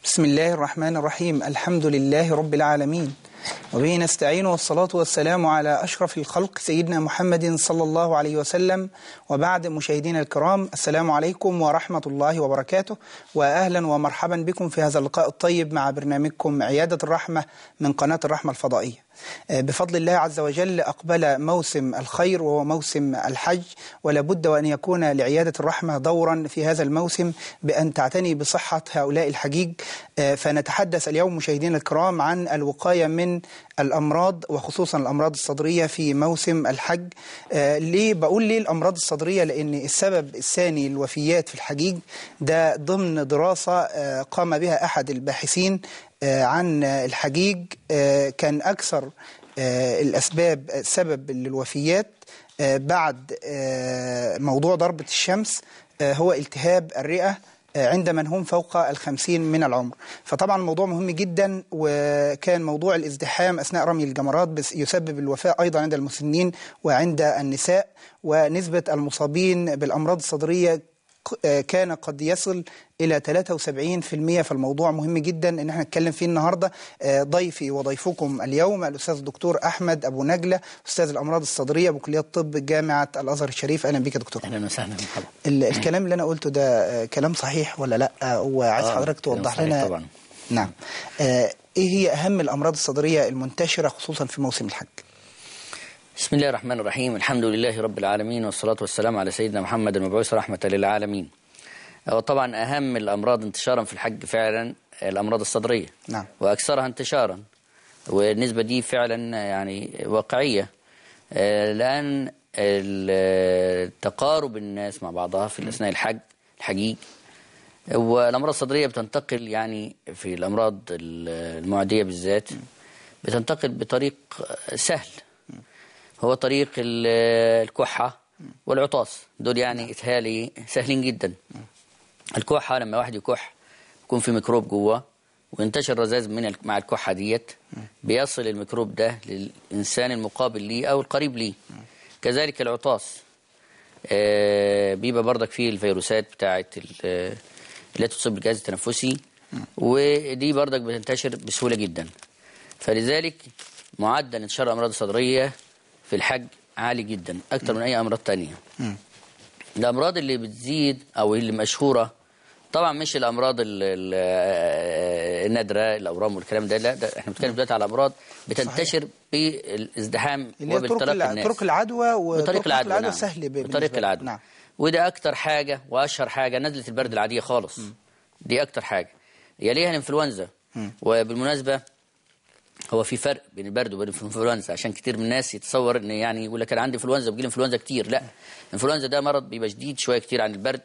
بسم الله الرحمن الرحيم الحمد لله رب العالمين وبه نستعين والصلاة والسلام على أشرف الخلق سيدنا محمد صلى الله عليه وسلم وبعد مشاهدينا الكرام السلام عليكم ورحمة الله وبركاته وأهلا ومرحبا بكم في هذا اللقاء الطيب مع برنامجكم عيادة الرحمة من قناة الرحمة الفضائية بفضل الله عز وجل أقبل موسم الخير وهو موسم الحج ولا بد وأن يكون لعيادة الرحمة دورا في هذا الموسم بأن تعتني بصحة هؤلاء الحجيج فنتحدث اليوم مشاهدينا الكرام عن الوقاية من الأمراض وخصوصا الأمراض الصدرية في موسم الحج ليه بقول ليه الأمراض الصدرية لأن السبب الثاني الوفيات في الحجيج ده ضمن دراسة قام بها أحد الباحثين عن الحجيج كان أكثر الأسباب سبب للوفيات بعد موضوع ضربة الشمس هو التهاب الرئة عند من هم فوق الخمسين من العمر فطبعا الموضوع مهم جدا وكان موضوع الازدحام أثناء رمي الجمرات يسبب الوفاة أيضا عند المسنين وعند النساء ونسبة المصابين بالأمراض الصدرية كان قد يصل إلى 73% فالموضوع مهم جدا إن احنا نتكلم فيه النهاردة ضيفي وضيفكم اليوم الأستاذ الدكتور أحمد أبو نجلة أستاذ الأمراض الصدرية بكلية طب جامعة الأزهر الشريف أهلا بك يا دكتور أهلا وسهلا مرحبا الكلام اللي أنا قلته ده كلام صحيح ولا لا وعايز آه حضرتك توضح لنا طبعا نعم إيه هي أهم الأمراض الصدرية المنتشرة خصوصا في موسم الحج بسم الله الرحمن الرحيم الحمد لله رب العالمين والصلاة والسلام على سيدنا محمد المبعوث رحمة للعالمين وطبعا أهم الأمراض انتشارا في الحج فعلا الأمراض الصدرية نعم وأكثرها انتشارا والنسبة دي فعلا يعني واقعية لأن تقارب الناس مع بعضها في أثناء الحج الحجيج والأمراض الصدرية بتنتقل يعني في الأمراض المعدية بالذات بتنتقل بطريق سهل هو طريق الكحة والعطاس دول يعني إتهالي سهلين جدا الكحة لما واحد يكح يكون في ميكروب جوه وينتشر رذاذ من مع الكحة ديت بيصل الميكروب ده للإنسان المقابل ليه أو القريب ليه كذلك العطاس آه بيبقى برضك فيه الفيروسات بتاعة اللي تصيب الجهاز التنفسي ودي برضك بتنتشر بسهولة جدا فلذلك معدل انتشار الأمراض الصدرية في الحج عالي جدا أكتر من أي أمراض تانية الأمراض اللي بتزيد أو اللي مشهورة طبعا مش الأمراض النادرة الأورام والكلام ده لا ده احنا بنتكلم دلوقتي على أمراض بتنتشر بالازدحام وبالتلقي الناس طرق العدوى وطريق العدوى, العدوى نعم. سهل بطريق العدوى نعم. وده أكتر حاجة وأشهر حاجة نزلة البرد العادية خالص م. دي أكتر حاجة يليها الإنفلونزا وبالمناسبة هو في فرق بين البرد وبين الانفلونزا عشان كتير من الناس يتصور ان يعني يقول لك انا عندي انفلونزا بيجي لي انفلونزا كتير لا الانفلونزا ده مرض بيبقى شديد شويه كتير عن البرد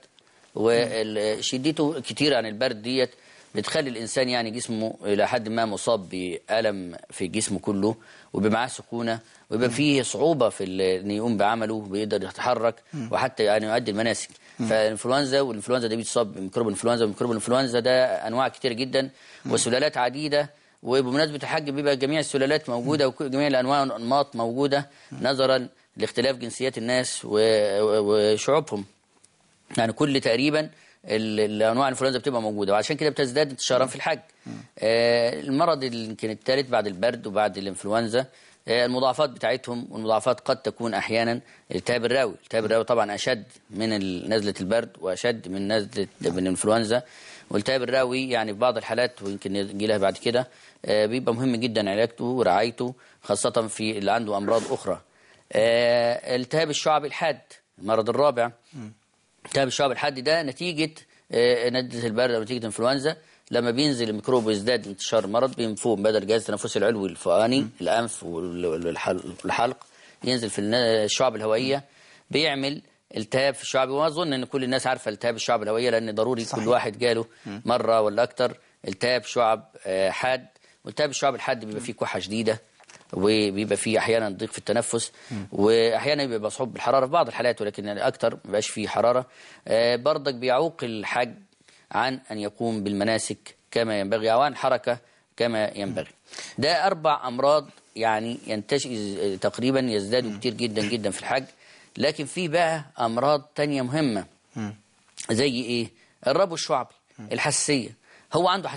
وشدته كتير عن البرد ديت بتخلي الانسان يعني جسمه الى حد ما مصاب بالم في جسمه كله وبيبقى معاه سخونه ويبقى فيه صعوبه في ان يقوم بعمله بيقدر يتحرك وحتى يعني يؤدي المناسك فالانفلونزا والانفلونزا دي بتصاب بميكروب الانفلونزا وميكروب الانفلونزا ده انواع كتير جدا وسلالات عديده وبمناسبة الحج بيبقى جميع السلالات موجودة وجميع الأنواع والأنماط موجودة نظرا لاختلاف جنسيات الناس وشعوبهم يعني كل تقريبا الأنواع الانفلونزا بتبقى موجودة وعشان كده بتزداد انتشارا في الحج آه المرض اللي يمكن الثالث بعد البرد وبعد الانفلونزا آه المضاعفات بتاعتهم والمضاعفات قد تكون أحيانا التهاب الراوي التهاب الراوي طبعا أشد من نزلة البرد وأشد من نزلة من الانفلونزا والتهاب الراوي يعني في بعض الحالات ويمكن يجي لها بعد كده بيبقى مهم جدا علاجته ورعايته خاصة في اللي عنده أمراض أخرى التهاب الشعب الحاد المرض الرابع التهاب الشعب الحاد ده نتيجة نزلة البرد أو نتيجة انفلونزا لما بينزل الميكروب ويزداد انتشار المرض بينفوق بدل الجهاز التنفسي العلوي الفوقاني الأنف والحلق ينزل في الشعب الهوائية بيعمل التهاب في الشعب واظن ان كل الناس عارفه التهاب الشعب الهوائيه لان ضروري صحيح. كل واحد جاله مره ولا اكتر التهاب شعب حاد والتهاب الشعب الحاد بيبقى فيه كحه شديده وبيبقى فيه احيانا ضيق في التنفس واحيانا بيبقى مصحوب بالحراره في بعض الحالات ولكن يعني اكتر ما بيبقاش فيه حراره برضك بيعوق الحج عن ان يقوم بالمناسك كما ينبغي او عن حركه كما ينبغي ده اربع امراض يعني ينتشر تقريبا يزدادوا كتير جدا جدا في الحج لكن في بقى امراض تانية مهمه زي ايه الربو الشعبي الحساسيه هو عنده حساسيه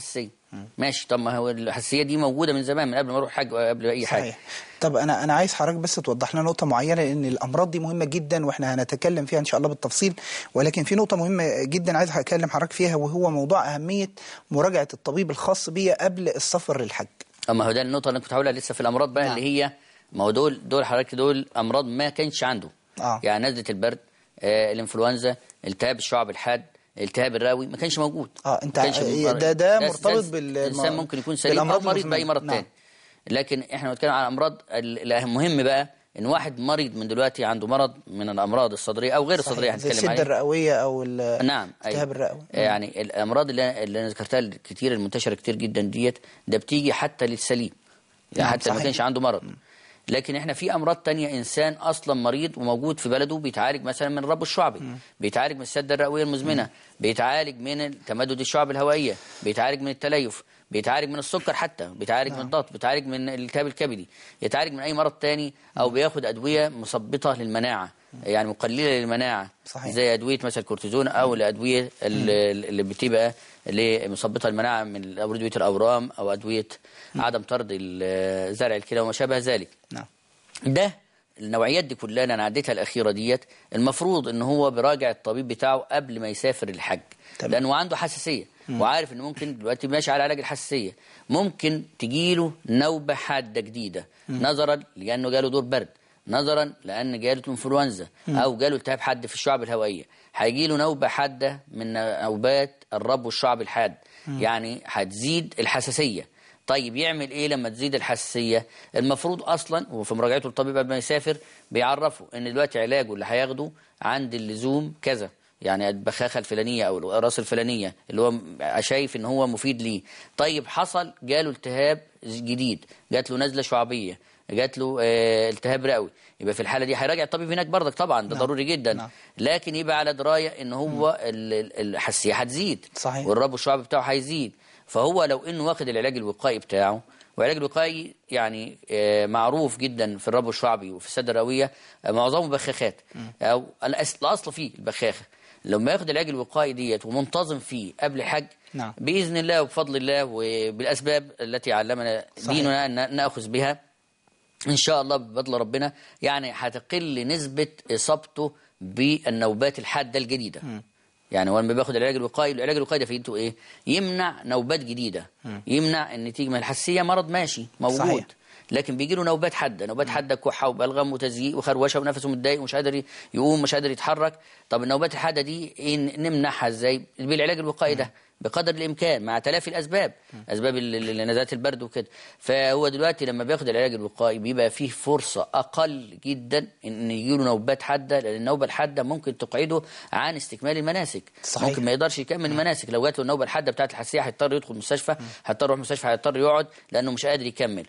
ماشي طب ما هو الحساسيه دي موجوده من زمان من قبل ما اروح حاج قبل اي حاجه صحيح طب انا انا عايز حضرتك بس توضح لنا نقطه معينه لان الامراض دي مهمه جدا واحنا هنتكلم فيها ان شاء الله بالتفصيل ولكن في نقطه مهمه جدا عايز اكلم حضرتك فيها وهو موضوع اهميه مراجعه الطبيب الخاص بيا قبل السفر للحج اما هو ده النقطه اللي انا كنت هقولها لسه في الامراض بقى نعم. اللي هي ما هو دول دول حضرتك دول امراض ما كانش عنده آه. يعني نزله البرد آه الانفلونزا التهاب الشعب الحاد التهاب الرئوي ما كانش موجود اه انت ما كانش ده مر- ده مرتبط بال الانسان ممكن يكون سليم او بالأمراض مريض باي المزمنة. مرض نعم. تاني لكن احنا بنتكلم عن امراض ال- المهم بقى ان واحد مريض من دلوقتي عنده مرض من الامراض الصدريه او غير الصدريه صحيح. زي هنتكلم السده عليه الرئويه او ال- نعم الالتهاب الرئوي يعني الامراض اللي اللي انا ذكرتها كتير المنتشره كتير جدا ديت ده بتيجي حتى للسليم يعني نعم، حتى لو ما صحيح. كانش عنده مرض لكن احنا في امراض تانية انسان اصلا مريض وموجود في بلده بيتعالج مثلا من الرب الشعبي بيتعالج من السده الرئويه المزمنه بيتعالج من تمدد الشعب الهوائيه بيتعالج من التليف بيتعالج من السكر حتى بيتعالج من الضغط بيتعالج من الالتهاب الكبدي يتعالج من اي مرض تاني او بياخد ادويه مثبطه للمناعه يعني مقلله للمناعه صحيح. زي ادويه مثلا الكورتيزون او الادويه اللي اللي بتبقى اللي مثبطه المناعه من أو ادويه الاورام او ادويه عدم طرد ال- زرع الكلى وما شابه ذلك نعم ده النوعيات دي كلها اللي انا عديتها الاخيره ديت المفروض ان هو بيراجع الطبيب بتاعه قبل ما يسافر الحج تمام. لانه عنده حساسيه وعارف ان ممكن دلوقتي ماشي على علاج الحساسيه ممكن تجيله نوبه حاده جديده نظرا لانه جاله دور برد نظرا لان جاله انفلونزا او جاله التهاب حاد في الشعب الهوائيه هيجي له نوبه حاده من نوبات الرب والشعب الحاد يعني هتزيد الحساسيه طيب يعمل ايه لما تزيد الحساسيه المفروض اصلا وفي مراجعته للطبيب قبل ما يسافر بيعرفه ان دلوقتي علاجه اللي هياخده عند اللزوم كذا يعني البخاخه الفلانيه او الراس الفلانيه اللي هو شايف ان هو مفيد ليه طيب حصل جاله التهاب جديد جات له نزله شعبيه جات له آه، التهاب رئوي يبقى في الحاله دي هيراجع الطبيب هناك برضك طبعا ده نعم. ضروري جدا نعم. لكن يبقى على درايه ان هو ال- ال- الحساسيه هتزيد صحيح. والرب الشعبي بتاعه هيزيد فهو لو انه واخد العلاج الوقائي بتاعه والعلاج الوقائي يعني آه، معروف جدا في الرب الشعبي وفي السده الرئويه آه، معظمه بخاخات او الأس- الاصل فيه البخاخه لما ياخد العلاج الوقائي ديت ومنتظم فيه قبل الحج نعم. باذن الله وبفضل الله وبالاسباب التي علمنا صحيح. ديننا ان ناخذ بها ان شاء الله بفضل ربنا يعني هتقل نسبه اصابته بالنوبات الحاده الجديده يعني هو لما بياخد العلاج الوقائي العلاج الوقائي ده فايدته ايه يمنع نوبات جديده يمنع ان تيجي من الحساسيه مرض ماشي موجود صحيح. لكن بيجي له نوبات حاده نوبات حاده كحه وبلغم وتزييق وخروشه ونفسه متضايق ومش قادر يقوم مش قادر يتحرك طب النوبات الحاده دي إيه نمنعها ازاي بالعلاج الوقائي ده بقدر الامكان مع تلافي الاسباب اسباب ال- ال- نزلات البرد وكده فهو دلوقتي لما بياخد العلاج الوقائي بيبقى فيه فرصه اقل جدا ان يجيله نوبات حاده لان النوبه الحاده ممكن تقعده عن استكمال المناسك صحيح. ممكن ما يقدرش يكمل المناسك لو جات له النوبه الحاده بتاعه الحساسيه هيضطر يدخل مستشفى هيضطر يروح مستشفى هيضطر يقعد لانه مش قادر يكمل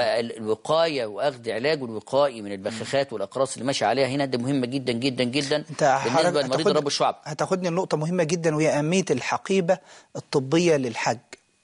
فالوقايه واخذ علاجه الوقائي من البخاخات والاقراص اللي ماشي عليها هنا ده مهمه جدا جدا جدا انت بالنسبه حضرتك لمريض هتاخد- الرب الشعب هتاخدني لنقطه مهمه جدا وهي اهميه الحقيبه الطبيه للحج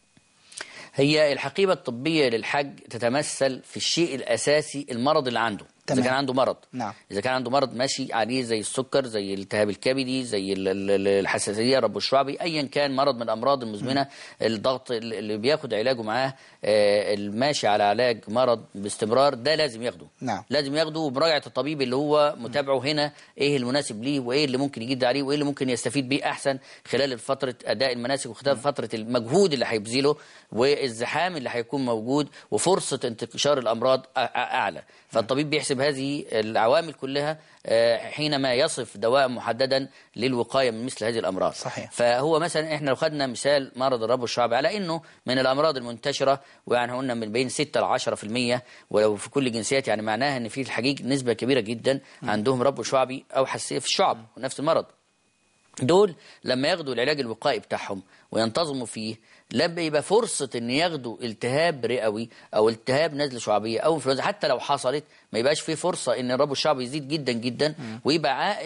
هي الحقيبة الطبية للحج تتمثل في الشيء الأساسي المرض اللي عنده إذا تمام. كان عنده مرض نعم. إذا كان عنده مرض ماشي عليه زي السكر زي الالتهاب الكبدي زي ال- ال- ال- الحساسية رب الشعبي أيا كان مرض من الأمراض المزمنة الضغط اللي اللي بياخد علاجه معاه آه، الماشي على علاج مرض باستمرار ده لازم ياخده نعم. لازم ياخده ومراجعة الطبيب اللي هو متابعه هنا ايه المناسب ليه وايه اللي ممكن يجد عليه وايه اللي ممكن يستفيد بيه احسن خلال فترة اداء المناسك وخلال فترة المجهود اللي هيبذله والزحام اللي هيكون موجود وفرصة انتشار الامراض أ- أ- اعلى فالطبيب بيحسب هذه العوامل كلها آه، حينما يصف دواء محددا للوقاية من مثل هذه الامراض صحيح. فهو مثلا احنا لو خدنا مثال مرض الرب الشعبي على انه من الامراض المنتشره ويعني قلنا من بين 6 ل 10% ولو في كل جنسيات يعني معناها ان في الحقيقه نسبه كبيره جدا عندهم رب شعبي او حساسيه في الشعب ونفس المرض دول لما ياخدوا العلاج الوقائي بتاعهم وينتظموا فيه لما يبقى فرصة ان ياخدوا التهاب رئوي او التهاب نزله شعبية او انفلونزا حتى لو حصلت ما يبقاش فيه فرصة ان الرب الشعبي يزيد جدا جدا ويبقى عائق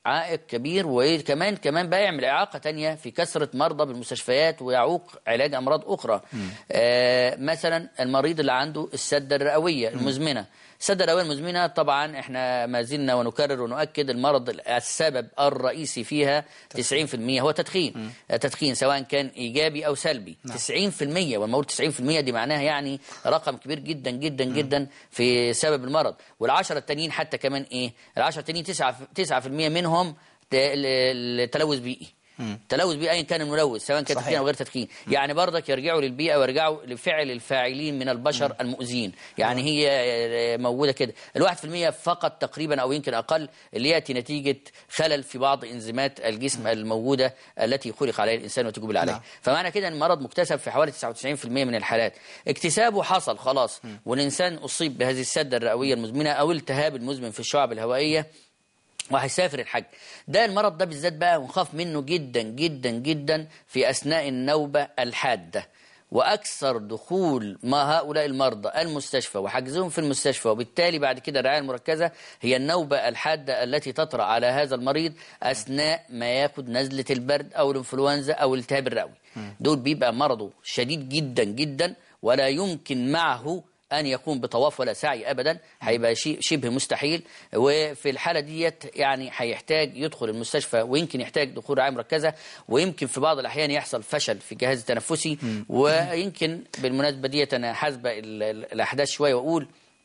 عائق كبير وكمان كمان بقى يعمل إعاقة تانية في كثرة مرضى بالمستشفيات ويعوق علاج أمراض أخرى آه مثلا المريض اللي عنده السدة الرئوية المزمنة السدة الرئوية المزمنة طبعا احنا ما زلنا ونكرر ونؤكد المرض السبب الرئيسي فيها 90% هو تدخين تدخين سواء كان إيجابي أو سلبي 90% والموت 90% دي معناها يعني رقم كبير جدا جدا جدا في سبب المرض والعشرة التانيين حتى كمان ايه العشرة التانيين 9% منهم ت- ال- التلوث بيئي تلوث بيئي ايا كان الملوث سواء كان صحيح. تدخين او غير تدخين يعني برضك يرجعوا للبيئه ويرجعوا لفعل الفاعلين من البشر المؤذين يعني هي آه، موجوده كده الواحد في المية فقط تقريبا او يمكن اقل اللي ياتي نتيجه خلل في بعض انزيمات الجسم الموجوده التي خلق عليها الانسان وتجبل عليها نعم. فمعنى كده ان المرض مكتسب في حوالي 99% من الحالات اكتسابه حصل خلاص والانسان اصيب بهذه السده الرئويه المزمنه او التهاب المزمن في الشعب الهوائيه وهيسافر الحج ده المرض ده بالذات بقى ونخاف منه جدا جدا جدا في أثناء النوبة الحادة وأكثر دخول ما هؤلاء المرضى المستشفى وحجزهم في المستشفى وبالتالي بعد كده الرعاية المركزة هي النوبة الحادة التي تطرأ على هذا المريض أثناء ما ياخد نزلة البرد أو الإنفلونزا أو الالتهاب الرئوي دول بيبقى مرضه شديد جدا جدا ولا يمكن معه أن يقوم بطواف ولا سعي أبدا هيبقى شيء شبه مستحيل وفي الحالة ديت يعني هيحتاج يدخل المستشفى ويمكن يحتاج دخول رعاية مركزة ويمكن في بعض الأحيان يحصل فشل في الجهاز التنفسي ويمكن بالمناسبة ديت أنا حاسبة ال- ال- الأحداث شوية وأقول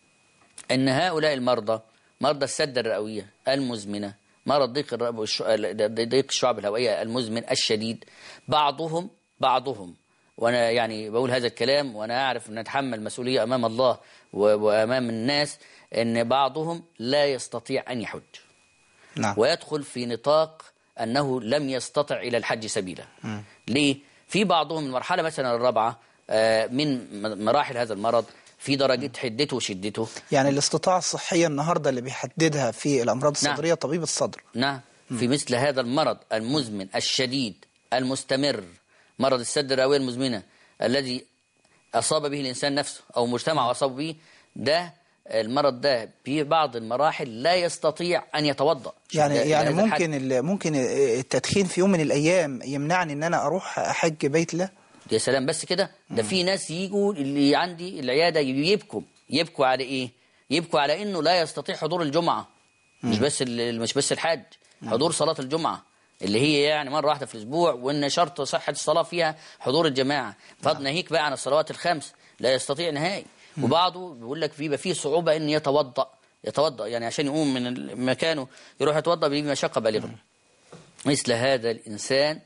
أن هؤلاء المرضى مرضى السدة الرئوية المزمنة مرض ضيق الرئة والش- ضيق الشعب الهوائية المزمن الشديد بعضهم بعضهم وانا يعني بقول هذا الكلام وانا اعرف ان اتحمل مسؤوليه امام الله و- وامام الناس ان بعضهم لا يستطيع ان يحج نعم ويدخل في نطاق أنه لم يستطع إلى الحج سبيلا ليه؟ في بعضهم المرحلة مثلا الرابعة آه، من م- مراحل هذا المرض في درجة حدته وشدته يعني الاستطاعة الصحية النهاردة اللي بيحددها في الأمراض نعم. الصدرية طبيب الصدر نعم في مثل هذا المرض المزمن الشديد المستمر مرض السد الرئوية المزمنة الذي أصاب به الإنسان نفسه أو مجتمع أصاب به ده المرض ده في بعض المراحل لا يستطيع أن يتوضأ شوف يعني ده- يعني ده هذا الحد. ممكن ال- ممكن التدخين في يوم من الأيام يمنعني إن أنا أروح أحج بيت الله يا سلام بس كده ده في ناس يجوا اللي عندي العياده يبكوا يبكوا على ايه يبكوا على انه لا يستطيع حضور الجمعه مش بس ال- مش بس الحج حضور صلاه الجمعه اللي هي يعني مره واحده في الاسبوع وان شرط صحه الصلاه فيها حضور الجماعه فضل ناهيك بقى عن الصلوات الخمس لا يستطيع نهائي وبعضه بيقول لك بيبقى فيه صعوبه ان يتوضا يتوضا يعني عشان يقوم من ال- مكانه يروح يتوضا بيجي مشقه بالغه مثل هذا الانسان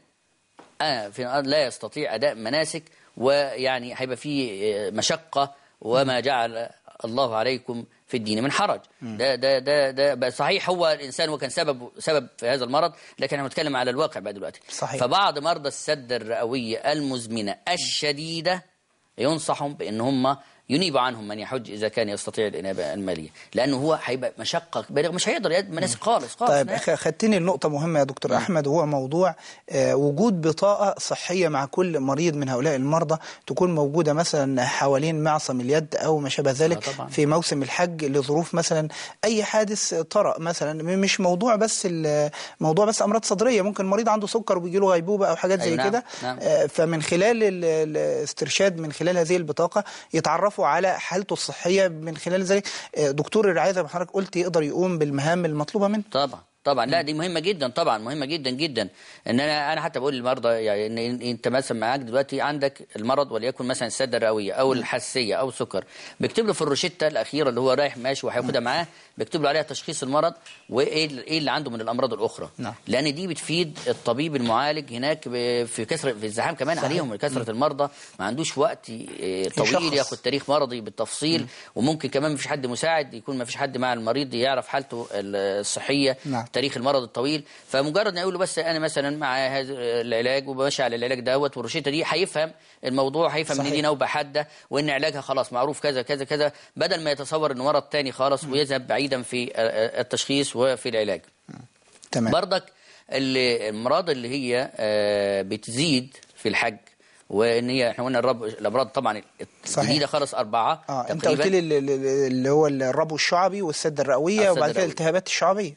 آه في الأرض لا يستطيع أداء مناسك ويعني هيبقى فيه آه، مشقة وما جعل الله عليكم في الدين من حرج ده ده ده ده بقى صحيح هو الانسان وكان سبب سبب في هذا المرض لكن احنا بنتكلم على الواقع بقى دلوقتي صحيح. فبعض مرضى السد الرئويه المزمنه الشديده ينصحهم بان هم ينيب عنهم من يحج اذا كان يستطيع الانابه الماليه لانه هو هيبقى مشقه بالغه مش هيقدر يد مناسك خالص خالص طيب نهائي. خ- خدتني لنقطة مهمة يا دكتور أحمد وهو موضوع آه، وجود بطاقة صحية مع كل مريض من هؤلاء المرضى تكون موجودة مثلا حوالين معصم اليد أو ما شابه ذلك آه، طبعاً. في موسم الحج لظروف مثلا أي حادث طرأ مثلا م- مش موضوع بس ال- موضوع بس أمراض صدرية ممكن مريض عنده سكر وبيجي له غيبوبة أو حاجات زي أيوة، نعم، كده نعم. آه، فمن خلال ال- الاسترشاد من خلال هذه البطاقة يتعرفوا على حالته الصحية من خلال ذلك آه، دكتور الرعاية زي ما حضرتك قلت يقدر يقوم بالمهام المطلوبة منه طبعا طبعا لا دي مهمه جدا طبعا مهمه جدا جدا ان انا انا حتى بقول للمرضى يعني ان إن انت مثلا معاك دلوقتي عندك المرض وليكن مثلا السده الرئويه او الحساسيه او السكر بيكتب له في الروشته الاخيره اللي هو رايح ماشي وهياخدها معاه بيكتب له عليها تشخيص المرض وايه ال- ايه اللي عنده من الامراض الاخرى نعم. لان دي بتفيد الطبيب المعالج هناك ب- في كثره في الزحام كمان صحيح. عليهم كثره المرضى ما عندوش وقت آه، طويل يشخص. ياخد تاريخ مرضي بالتفصيل وممكن كمان مفيش حد مساعد يكون مفيش حد مع المريض يعرف حالته الصحيه نعم. تاريخ المرض الطويل فمجرد ما يقول له بس انا مثلا مع هذا العلاج وماشي على العلاج دوت والروشته دي هيفهم الموضوع هيفهم ان صحيح. دي نوبه حاده وان علاجها خلاص معروف كذا كذا كذا بدل ما يتصور انه مرض تاني خالص ويذهب بعيدا في التشخيص وفي العلاج تمام برضك اللي الامراض اللي هي آه، بتزيد في الحج وان هي احنا قلنا الرب الامراض طبعا صحيح. الجديده خالص اربعه اه انت تقريباً. قلت لي ال- ال- اللي هو الربو الشعبي والسده الرئويه السدة وبعد كده الرئوية. الالتهابات الشعبيه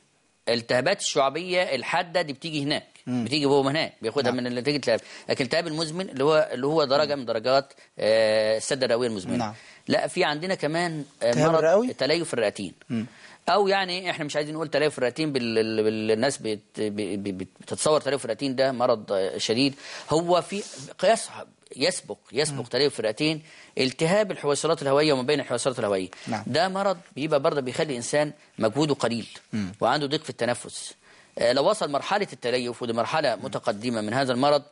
الالتهابات الشعبيه الحاده دي بتيجي هناك بتيجي هو هناك بياخدها نعم. من نتيجه الالتهاب لكن الالتهاب المزمن اللي هو اللي هو درجه من درجات آه، السده الرئويه المزمنه نعم. لا في عندنا كمان آه، التهاب مرض الرئوي؟ تليف الرئتين او يعني احنا مش عايزين نقول تليف الرئتين بال... بال... الناس بت... ب- ب- بتتصور تليف الرئتين ده مرض آه، شديد هو في قياس يسبق يسبق تليف الرئتين التهاب الحويصلات الهوائيه وما بين الحويصلات الهوائيه نعم. ده مرض بيبقى برضه بيخلي الانسان مجهوده قليل وعنده ضيق في التنفس آه، لو وصل مرحله التليف ودي مرحله متقدمه من هذا المرض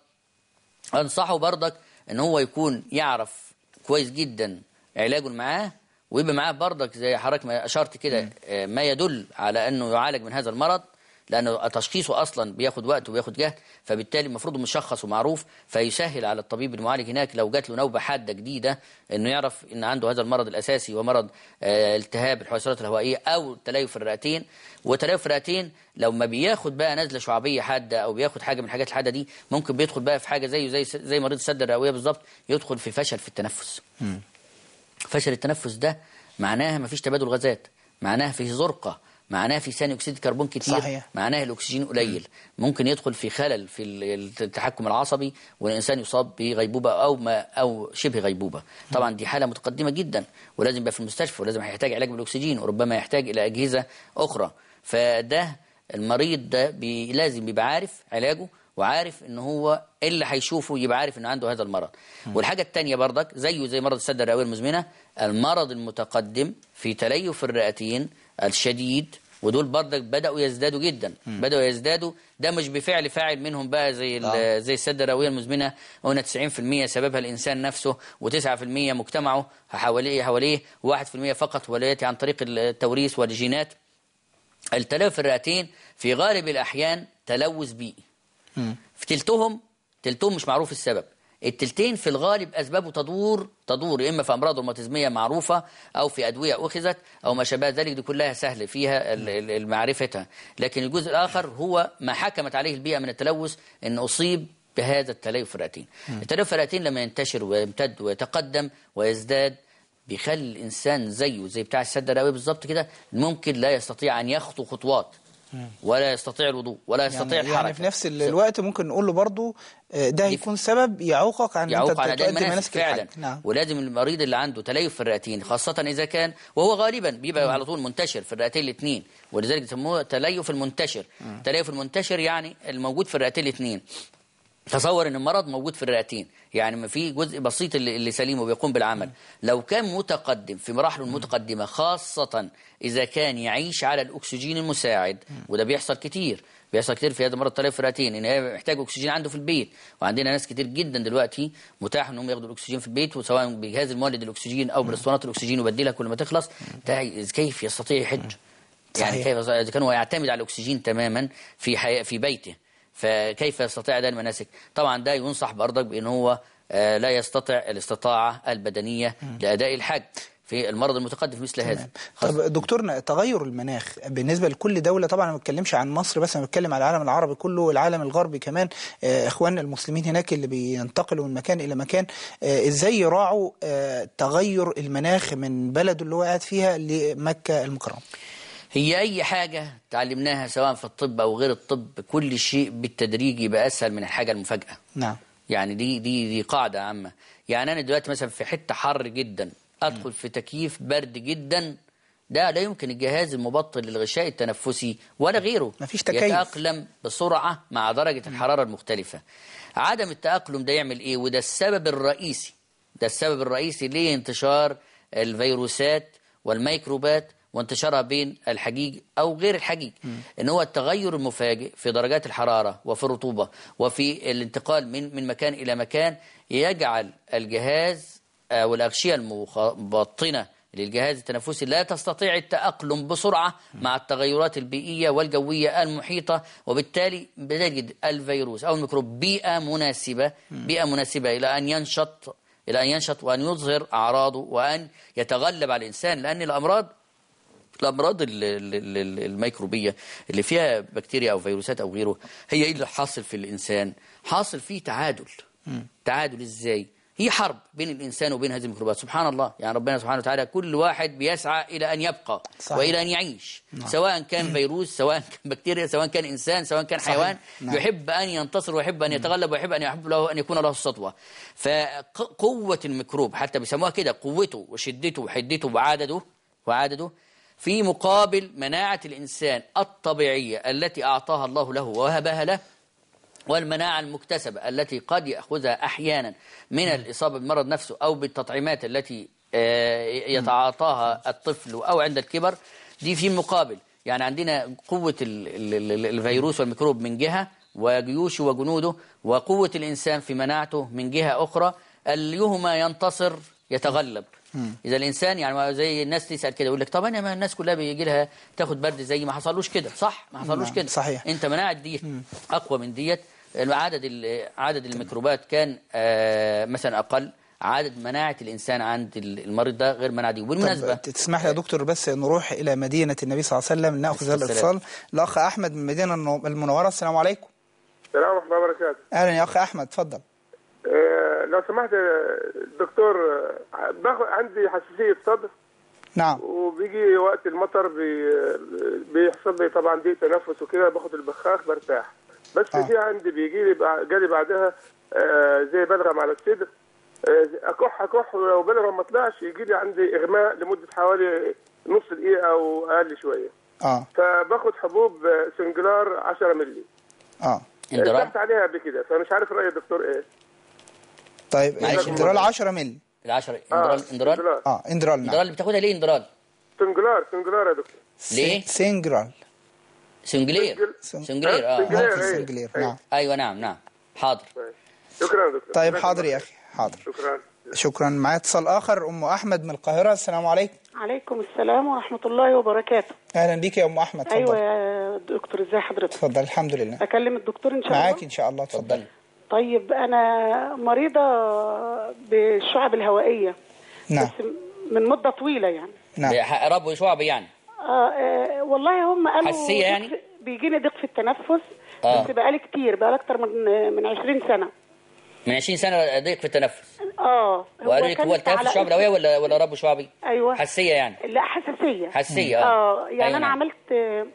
انصحه برضك ان هو يكون يعرف كويس جدا علاجه معاه ويبقى معاه برضك زي حضرتك ما اشرت كده آه، ما يدل على انه يعالج من هذا المرض لانه تشخيصه اصلا بياخد وقت وبياخد جهد فبالتالي المفروض مشخص ومعروف فيسهل على الطبيب المعالج هناك لو جات له نوبه حاده جديده انه يعرف ان عنده هذا المرض الاساسي ومرض آه، التهاب الحويصلات الهوائيه او تليف الرئتين وتليف الرئتين لو ما بياخد بقى نزله شعبيه حاده او بياخد حاجه من الحاجات الحاده دي ممكن بيدخل بقى في حاجه زيه زي زي مريض السد الرئويه بالظبط يدخل في فشل في التنفس فشل التنفس ده معناها مفيش تبادل غازات معناها فيه زرقة معناها في ثاني اكسيد كربون كتير صحيح. معناها الاكسجين قليل ممكن يدخل في خلل في ال- التحكم العصبي والانسان يصاب بغيبوبه او ما او شبه غيبوبه طبعا دي حاله متقدمه جدا ولازم يبقى في المستشفى ولازم هيحتاج علاج بالاكسجين وربما يحتاج الى اجهزه اخرى فده المريض ده بي لازم يبقى عارف علاجه وعارف ان هو اللي هيشوفه يبقى عارف انه عنده هذا المرض والحاجه الثانيه برضك زيه زي مرض السد الرئويه المزمنه المرض المتقدم في تليف الرئتين الشديد ودول برضك بداوا يزدادوا جدا بداوا يزدادوا ده مش بفعل فاعل منهم بقى زي ال- آه. زي السد الرئويه المزمنه قلنا 90% سببها الانسان نفسه و9% مجتمعه حواليه حواليه و1% فقط هو ياتي عن طريق التوريث والجينات التلف الرئتين في غالب الأحيان تلوث بيئي في تلتهم تلتهم مش معروف السبب التلتين في الغالب أسبابه تدور تدور يا إما في أمراض روماتيزمية معروفة أو في أدوية أخذت أو ما شابه ذلك دي كلها سهل فيها ال- ال- ال- معرفتها لكن الجزء الآخر هو ما حكمت عليه البيئة من التلوث أن أصيب بهذا التليف الرئتين التليف الرئتين لما ينتشر ويمتد ويتقدم ويزداد بيخلي الانسان زيه زي بتاع السد الرئوي بالظبط كده ممكن لا يستطيع ان يخطو خطوات ولا يستطيع الوضوء ولا يستطيع يعني, الحركه يعني في نفس ال- الوقت ممكن نقول له برضه آه، ده هيكون سبب يعوقك عن ان يعوق انت على اداء تؤدي المناسك مناسك فعلا الحج نعم ولازم المريض اللي عنده تليف في الرئتين خاصه اذا كان وهو غالبا بيبقى على طول منتشر في الرئتين الاثنين ولذلك يسموه تليف المنتشر تليف المنتشر يعني الموجود في الرئتين الاثنين تصور ان المرض موجود في الرئتين يعني ما في جزء بسيط اللي, اللي سليم وبيقوم بالعمل لو كان متقدم في مراحله المتقدمه خاصه اذا كان يعيش على الاكسجين المساعد وده بيحصل كتير بيحصل كتير في هذا مرض تلف الرئتين ان هي محتاج اكسجين عنده في البيت وعندنا ناس كتير جدا دلوقتي متاح انهم ياخدوا الاكسجين في البيت وسواء بجهاز المولد الاكسجين او بالاسطوانات الاكسجين ويبدلها كل ما تخلص ده كيف يستطيع يحج يعني صحيح. كيف اذا كان هو يعتمد على الاكسجين تماما في حي... في بيته فكيف يستطيع اداء المناسك طبعا ده ينصح برضك بان هو آه، لا يستطيع الاستطاعه البدنيه لاداء الحج في المرض المتقدم في مثل هذا طب دكتورنا تغير المناخ بالنسبه لكل دوله طبعا انا ما بتكلمش عن مصر بس انا بتكلم على العالم العربي كله والعالم الغربي كمان آه، اخواننا المسلمين هناك اللي بينتقلوا من مكان الى مكان آه، ازاي يراعوا آه، تغير المناخ من بلده اللي هو قاعد فيها لمكه المكرمه هي أي حاجة تعلمناها سواء في الطب أو غير الطب كل شيء بالتدريج يبقى أسهل من الحاجة المفاجأة نعم يعني دي دي دي قاعدة عامة يعني أنا دلوقتي مثلا في حتة حر جدا أدخل في تكييف برد جدا ده لا يمكن الجهاز المبطل للغشاء التنفسي ولا غيره مفيش تكيف. يتأقلم بسرعة مع درجة الحرارة المختلفة عدم التأقلم ده يعمل إيه وده السبب الرئيسي ده السبب الرئيسي لانتشار الفيروسات والميكروبات وانتشارها بين الحجيج او غير الحجيج ان هو التغير المفاجئ في درجات الحراره وفي الرطوبه وفي الانتقال من من مكان الى مكان يجعل الجهاز او الاغشيه المبطنه للجهاز التنفسي لا تستطيع التأقلم بسرعة مع التغيرات البيئية والجوية المحيطة وبالتالي بتجد الفيروس أو الميكروب بيئة مناسبة بيئة مناسبة إلى أن ينشط إلى أن ينشط وأن يظهر أعراضه وأن يتغلب على الإنسان لأن الأمراض الامراض ال- ال- ال- ال- الميكروبيه اللي فيها بكتيريا او فيروسات او غيره هي ايه اللي حاصل في الانسان حاصل فيه تعادل تعادل ازاي هي حرب بين الإنسان وبين هذه الميكروبات سبحان الله يعني ربنا سبحانه وتعالى كل واحد بيسعى إلى أن يبقى صحيح. وإلى أن يعيش سواء كان فيروس سواء كان بكتيريا سواء كان إنسان سواء كان صحيح. حيوان نعم. يحب أن ينتصر ويحب أن يتغلب ويحب أن يحب له أن يكون له السطوة فقوة الميكروب حتى بيسموها كده قوته وشدته وحدته وعدده وعدده في مقابل مناعة الإنسان الطبيعية التي أعطاها الله له ووهبها له والمناعة المكتسبة التي قد يأخذها أحيانا من الإصابة بمرض نفسه أو بالتطعيمات التي آه، يتعاطاها الطفل أو عند الكبر دي في مقابل يعني عندنا قوة ال- ال- ال- الفيروس والميكروب من جهة وجيوشه وجنوده وقوة الإنسان في مناعته من جهة أخرى أيهما ينتصر يتغلب إذا الإنسان يعني زي الناس تسأل كده يقول لك طب أنا ما الناس كلها بيجي لها تاخد برد زي ما حصلوش كده صح ما حصلوش نعم، كده صحيح. انت مناعه ديت اقوى من ديت عدد ال- عدد الميكروبات كان آه، مثلا اقل عدد مناعه الانسان عند المريض ده غير مناعه دي وبالمناسبه طب تسمح لي يا دكتور بس نروح إلى مدينة النبي صلى الله عليه وسلم نأخذ هذا السلام. الاتصال الأخ أحمد من المدينة النو- المنورة السلام عليكم السلام ورحمة الله وبركاته. أهلا يا أخ أحمد تفضل آه، لو سمحت آه، دكتور آه، باخد عندي حساسية صدر نعم وبيجي وقت المطر بي بيحصل لي طبعا ضيق تنفس وكده باخد البخاخ برتاح بس آه. في عندي بيجي لي بع- جالي بعدها آه، زي بلغم على الصدر آه، اكح اكح ولو بلغم ما طلعش يجي لي عندي اغماء لمده حوالي نص دقيقه او اقل شويه آه فباخد حبوب آه، سنجلار 10 مللي آه اندرال ارتحت عليها قبل كده فمش عارف راي الدكتور ايه طيب معلش، اندرال 10 مللي العشرة اه اندرال اندرال سنجلار اه اندرال اندرال نعم اللي بتاخدها ليه اندرال سنجلار سنجلار يا دكتور ليه؟ سينجرال سنجلير سن- سنجلير اه سنجلير. ممكن إيه. سنجلير إيه. نعم ايوه نعم نعم حاضر شكرا يا دكتور طيب حاضر يا أخي حاضر شكرا شكرا معايا اتصال آخر أم أحمد من القاهرة السلام عليكم عليكم السلام ورحمة الله وبركاته أهلا بيك يا أم أحمد أيوة تفضل يا دكتور ازي حضرتك تفضل الحمد لله أكلم الدكتور إن شاء معاك الله إن شاء الله اتفضل تفضل طيب أنا مريضة بالشعب الهوائية نعم بس من مدة طويلة يعني نعم رب شعب يعني آه آه والله هم قالوا حساسية ضيق يعني؟ في- بيجيني ضيق في التنفس آه. بس بقالي كتير بقالي أكتر من من 20 سنة من 20 سنه ضيق في التنفس اه وقالوا لك هو كانت التهاب على الشعب اسم- الهوائي ولا ولا رب شعبي أيوة حساسيه يعني لا حساسية حساسيه اه اه يعني أيوة أنا نعم. عملت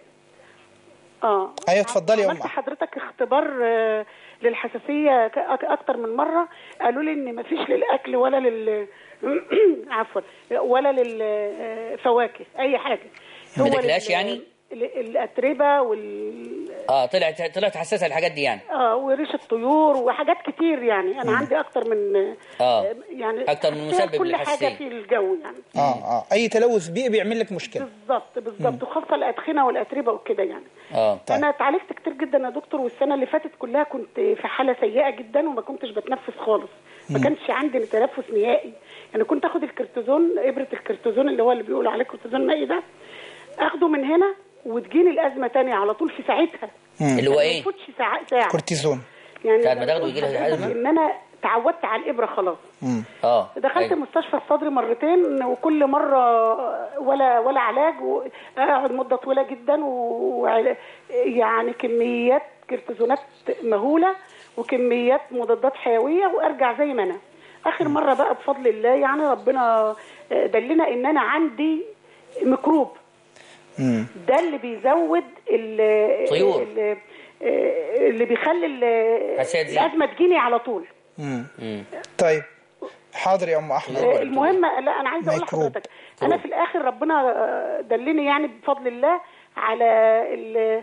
اه أيوة اتفضلي يا أم عملت أحمد حضرتك اختبار آه، للحساسيه ك- أك- اكتر من مره قالوا لي ان مفيش للاكل ولا لل عفوا ولا للفواكه اي حاجه ما تاكلهاش لل- يعني؟ ال- الاتربه وال اه طلعت طلعت حساسه للحاجات دي يعني اه وريش الطيور وحاجات كتير يعني انا عندي اكتر من آه. يعني أكتر من حساسية مسبب كل حاجه للحساسية. في الجو يعني اه اه أي تلوث بيئي بيعمل لك مشكلة بالظبط بالظبط وخاصه الادخنه والاتربه وكده يعني اه طيب. انا اتعالجت كتير جدا يا دكتور والسنه اللي فاتت كلها كنت في حاله سيئه جدا وما كنتش بتنفس خالص ما كانش عندي تنفس نهائي يعني كنت اخد الكرتيزون ابره الكرتيزون اللي هو اللي بيقولوا عليه كرتيزون مائي ده اخده من هنا وتجيني الازمه تانية على طول في ساعتها اللي هو ما ايه يفوتش ساعه ساعه كورتيزون يعني ساعة ما تاخده يجيلك حضرتك الأزمة؟ ان انا تعودت على الابره خلاص اه دخلت أيوة. مستشفى الصدر مرتين وكل مرة ولا ولا علاج وأقعد مدة طويلة جدا وعلا- يعني كميات كرتيزونات مهولة وكميات مضادات حيوية وأرجع زي ما أنا آخر مرة بقى بفضل الله يعني ربنا دلنا إن أنا عندي ميكروب مم. ده اللي بيزود ال- طيور. ال- اللي بيخلي ال- حساسية تزيد. الأزمة تجيني على طول مم. مم. طيب حاضر يا أم أحمد آه، المهم لا انا عايزه اقول ميكروب. لحضرتك انا في الاخر ربنا آه، دلني يعني بفضل الله على ال-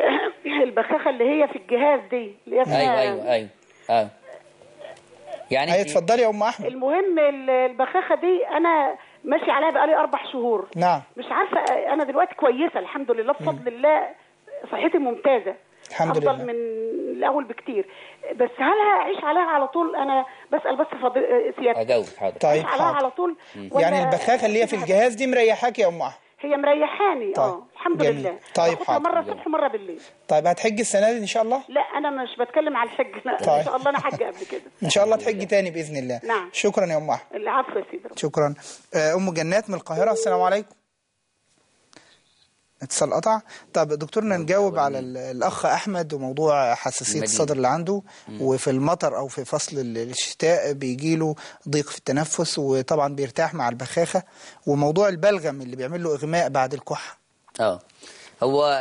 البخاخه اللي هي في الجهاز دي اللي هي اسمها- ايوه ايوه ايوه اه يعني أي انت- اتفضلي يا أم أحمد المهم ال- البخاخه دي انا ماشي عليها بقالي اربع شهور نعم مش عارفه آه، انا دلوقتي كويسه الحمد لله بفضل الله صحتي ممتازه الحمد افضل لله. من الاول بكتير بس هل هعيش عليها على طول انا بسال بس فضل آه، سيادتك اجاوب حاضر طيب هعيش عليها حاضر على طول ولا يعني البخاخة اللي هي في الجهاز دي مريحاك يا أم أحمد هي مريحاني طيب، اه الحمد جميل. لله طيب، باخدها حاضر. مره الصبح ومره بالليل طيب هتحجي السنة دي إن شاء الله لا انا مش بتكلم على الحج لا طيب. ان شاء الله انا حج قبل كده إن شاء الله تحجي تاني بإذن الله نعم. شكرا يا أم أحمد العفو يا سيدي شكرا آه، أم جنات من القاهرة السلام عليكم اتصال قطع طب دكتورنا نجاوب على ال- الاخ احمد وموضوع حساسيه المدينة. الصدر اللي عنده وفي المطر او في فصل ال- الشتاء بيجي له ضيق في التنفس وطبعا بيرتاح مع البخاخه وموضوع البلغم اللي بيعمل له اغماء بعد الكحه اه هو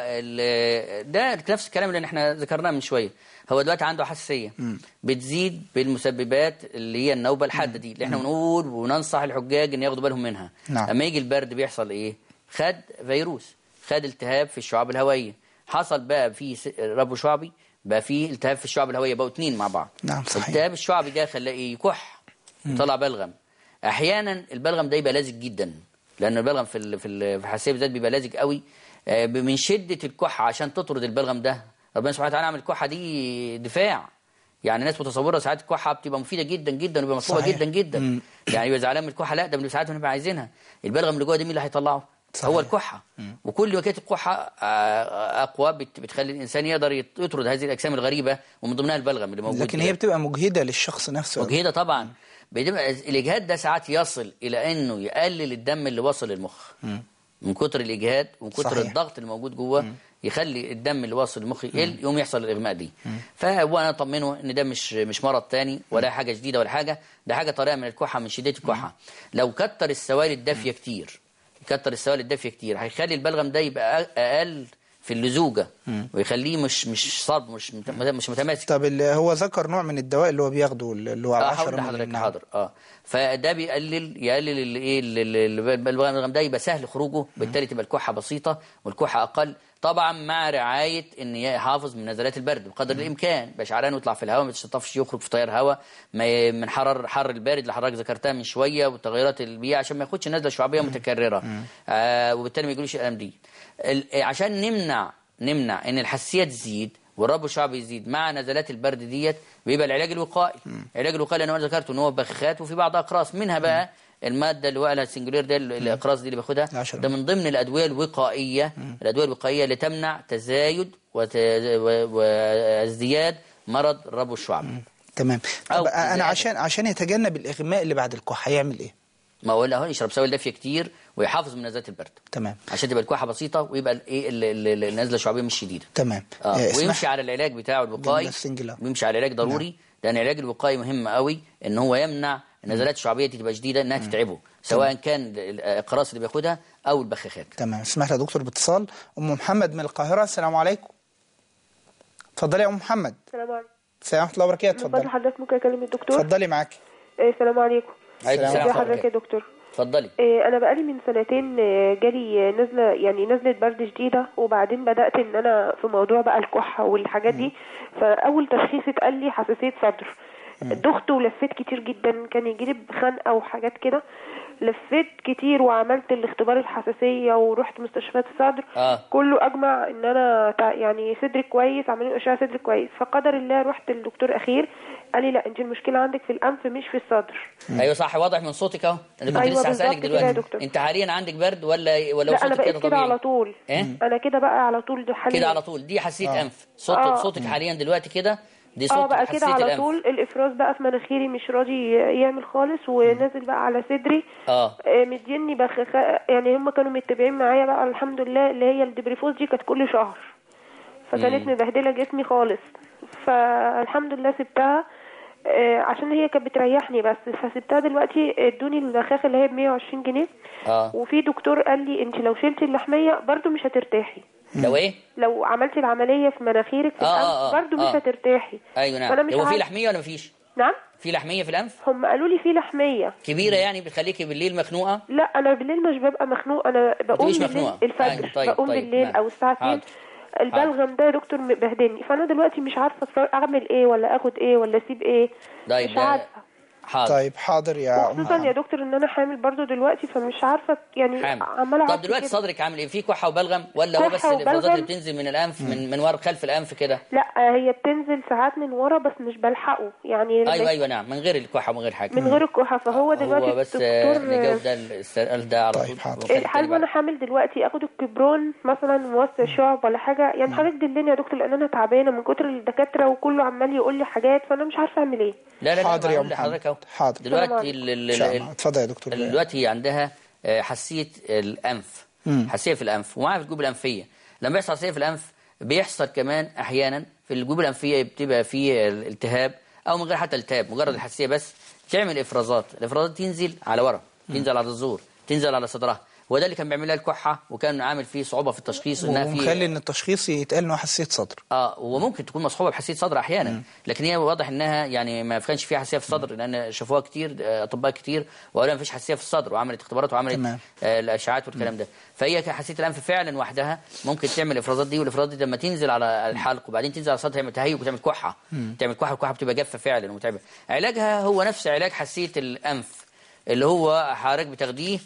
ال- ده نفس الكلام اللي احنا ذكرناه من شويه هو دلوقتي عنده حساسيه بتزيد بالمسببات اللي هي النوبه الحاده دي اللي احنا بنقول وننصح الحجاج ان ياخدوا بالهم منها نعم. اما يجي البرد بيحصل ايه خد فيروس خد التهاب في الشعاب الهوائيه حصل بقى في س- ربو شعبي بقى في التهاب في الشعب الهوائيه بقوا اتنين مع بعض نعم، صحيح. التهاب الشعبي ده خلاه ايه يكح يطلع بلغم احيانا البلغم ده يبقى لازج جدا لان البلغم في ال- في ال- في الحساسيه بالذات بيبقى لازج قوي آه، من شده الكحه عشان تطرد البلغم ده ربنا سبحانه وتعالى عمل الكحه دي دفاع يعني الناس متصوره ساعات الكحه بتبقى مفيده جدا جدا وبيبقى مطلوبه صحيح. جدا جدا مم. يعني يبقى زعلان من الكحه لا ده من ساعات بنبقى عايزينها البلغم اللي جوه ده مين اللي هيطلعه صحيح. هو الكحه وكل ما كانت الكحه آه، اقوى بت- بتخلي الانسان يقدر يط- يطرد هذه الاجسام الغريبه ومن ضمنها البلغم اللي موجود لكن ده. هي بتبقى مجهده للشخص نفسه مجهده طبعا بيبقى الاجهاد ده ساعات يصل الى انه يقلل الدم اللي وصل للمخ من كتر الاجهاد ومن كتر صحيح. الضغط اللي موجود جوه يخلي الدم اللي واصل للمخ يقل يقوم يحصل الاغماء دي فهو انا اطمنه ان ده مش مش مرض تاني ولا حاجه جديده ولا حاجه ده حاجه طريقه من الكحه من شده الكحه لو كتر السوائل الدافيه كتير كتر السوائل الدافيه كتير هيخلي البلغم ده يبقى أ- اقل في اللزوجه ويخليه مش مش صلب مش مت- مش متماسك طب اللي هو ذكر نوع من الدواء اللي هو بياخده اللي هو اه 10 هقول مللي. لحضرتك نعم. حاضر اه فده بيقلل يقلل الايه البلغم ده يبقى سهل خروجه بالتالي تبقى الكحه بسيطه والكحه اقل طبعا مع رعايه ان يحافظ من نزلات البرد بقدر الامكان يبقى شعران ويطلع في الهواء ما يتشطفش يخرج في تيار هواء ما ي- من حرر حر البارد اللي حضرتك ذكرتها من شويه وتغيرات البيئه عشان ما ياخدش نزله شعبيه متكرره آه وبالتالي ما يجيلوش الالم دي ال- عشان نمنع نمنع ان الحساسيه تزيد والرب الشعبي يزيد مع نزلات البرد ديت بيبقى العلاج الوقائي العلاج الوقائي اللي انا ذكرته ان هو بخاخات وفي بعض اقراص منها بقى الماده اللي هو قالها السنجولير ده ال- الاقراص دي اللي باخدها عشرة. ده من ضمن الادويه الوقائيه الادويه الوقائيه اللي تمنع تزايد وت- و- وازدياد مرض الربو الشعبي تمام أو طب انا إذا- عشان عشان يتجنب الاغماء اللي بعد الكحه هيعمل ايه ما هو له يشرب سوائل دافيه كتير ويحافظ من نزلات البرد تمام عشان تبقى الكحه بسيطه ويبقى الايه ال- ال- ال- النزله الشعبيه مش شديده تمام اه آه، اسمح- ويمشي على العلاج بتاعه الوقائي جملة سنجلة. ويمشي على العلاج ضروري لان العلاج الوقائي مهم قوي ان هو يمنع النزلات الشعبيه دي تبقى شديده انها تتعبه سواء كان الاقراص اللي بياخدها او البخاخات تمام اسمح لي يا دكتور باتصال ام محمد من القاهره السلام عليكم اتفضلي يا ام محمد السلام عليكم السلام ورحمه الله وبركاته من فضل اتفضلي حضرتك ممكن اكلم الدكتور اتفضلي معاكي آه، السلام عليكم عليكم السلام السلام ازي حضرتك يا ورحمه دكتور اتفضلي آه، انا بقالي من سنتين آه، جالي نزله يعني نزله برد شديده وبعدين بدات ان انا في موضوع بقى الكحه والحاجات دي فاول تشخيص اتقال لي حساسيه صدر دخت ولفيت كتير جدا كان يجيلي بخنقه وحاجات كده لفيت كتير وعملت الاختبار الحساسيه ورحت مستشفيات الصدر آه. كله اجمع ان انا تع- يعني صدري كويس عملوا لي اشعه صدري كويس فقدر الله رحت للدكتور اخير قال لي لا انت المشكله عندك في الانف مش في الصدر ايوه صح واضح من صوتك اهو انا كنت أيوة لسه هسالك بالظبط كده يا دلوقتي دكتور. انت حاليا عندك برد ولا ولا لا انا صوتك بقيت كده كده طبيعي على طول إيه؟ انا كده بقى على طول ده حاليا كده على طول دي حساسيه آه. انف صوت آه. صوتك حاليا دلوقتي كده دي صوت اه بقى حساسيه كده على الانف طول الافراز بقى في مناخيري مش راضي يعمل خالص ونازل بقى على صدري اه آه، مديني بخ يعني هم كانوا متابعين معايا بقى الحمد لله اللي هي الدبريفوز دي كانت كل شهر فكانت مبهدله جسمي خالص فالحمد لله سبتها آه، عشان هي كانت بتريحني بس فسبتها دلوقتي ادوني البخاخه اللي هي ب 120 جنيه اه وفي دكتور قال لي انت لو شلتي اللحميه برضو مش هترتاحي لو ايه لو عملتي العمليه في مناخيرك في آه، الانف آه، آه، برضو مش آه. هترتاحي ايوه فأنا نعم مش هو في عارف- لحميه ولا مفيش نعم في لحميه في الانف هم قالوا لي في لحميه كبيره يعني بتخليكي بالليل مخنوقه لا انا بالليل مش ببقى مخنوق انا بقوم بتبقيش بالليل مخنوقة. الفجر أيوة، طيب، بقوم طيب، بالليل نعم. او الساعه 2 حاضر. البلغم ده يا دكتور مبهدلني فانا دلوقتي مش عارفه أتصر- اعمل ايه ولا اخد ايه ولا اسيب ايه طيب مش ده- عارفه حاضر طيب حاضر يا ام وخصوصا يا محمد دكتور ان انا حامل برضو دلوقتي فمش عارفه يعني حامل عماله طب أعك دلوقتي كده. صدرك عامل ايه في كحه وبلغم ولا هو كحة بس الافرازات وبلغم. اللي بتنزل من الانف من من ورا خلف الانف كده لا هي بتنزل ساعات من ورا بس مش بلحقه يعني لما- ايوه ايوه نعم من غير الكحه ومن غير حاجه من غير الكحه فهو دلوقتي هو بس آه، الدكتور نجاوب ده السؤال ده على طيب، طول حاضر. وخلي هل التاني وانا بعد. حامل دلوقتي اخد الكبرون مثلا موسع شعب ولا حاجه يعني حضرتك دلني يا دكتور لان انا تعبانه من كتر الدكاتره وكله عمال يقول لي حاجات فانا مش عارفه اعمل ايه لا لا لا حاضر يا هقول أم لحضرتك محمد. اهو حاضر. دلوقتي السلام ال- ال- ان شاء ال- الله اتفضل يا دكتور دلوقتي هي عندها آه، حساسيه الانف حساسيه في الانف ومعاها في الجيوب الانفيه لما بيحصل حساسيه في الانف بيحصل كمان احيانا في الجيوب الانفيه بتبقى فيه التهاب او من غير حتى التهاب مجرد الحساسيه بس تعمل افرازات الافرازات تنزل على ورا تنزل على الزور تنزل على صدرها وده اللي كان بيعمل لها الكحه وكان عامل فيه صعوبه في التشخيص انها في ومخلي ان التشخيص يتقال انه حساسيه صدر اه وممكن تكون مصحوبه بحساسيه صدر احيانا لكن هي واضح انها يعني ما كانش فيها حساسيه في الصدر لان شافوها كتير آه، اطباء كتير وقالوا ما فيش حساسيه في الصدر وعملت اختبارات وعملت تمام. آه الاشعاعات والكلام ده فهي حساسيه الانف فعلا وحدها ممكن تعمل الافرازات دي والافرازات دي لما تنزل على الحلق وبعدين تنزل على الصدر تعمل تهيج وتعمل كحه تعمل كحه والكحه بتبقى جافه فعلا ومتعبه علاجها هو نفس علاج حساسيه الانف اللي هو حضرتك بتاخديه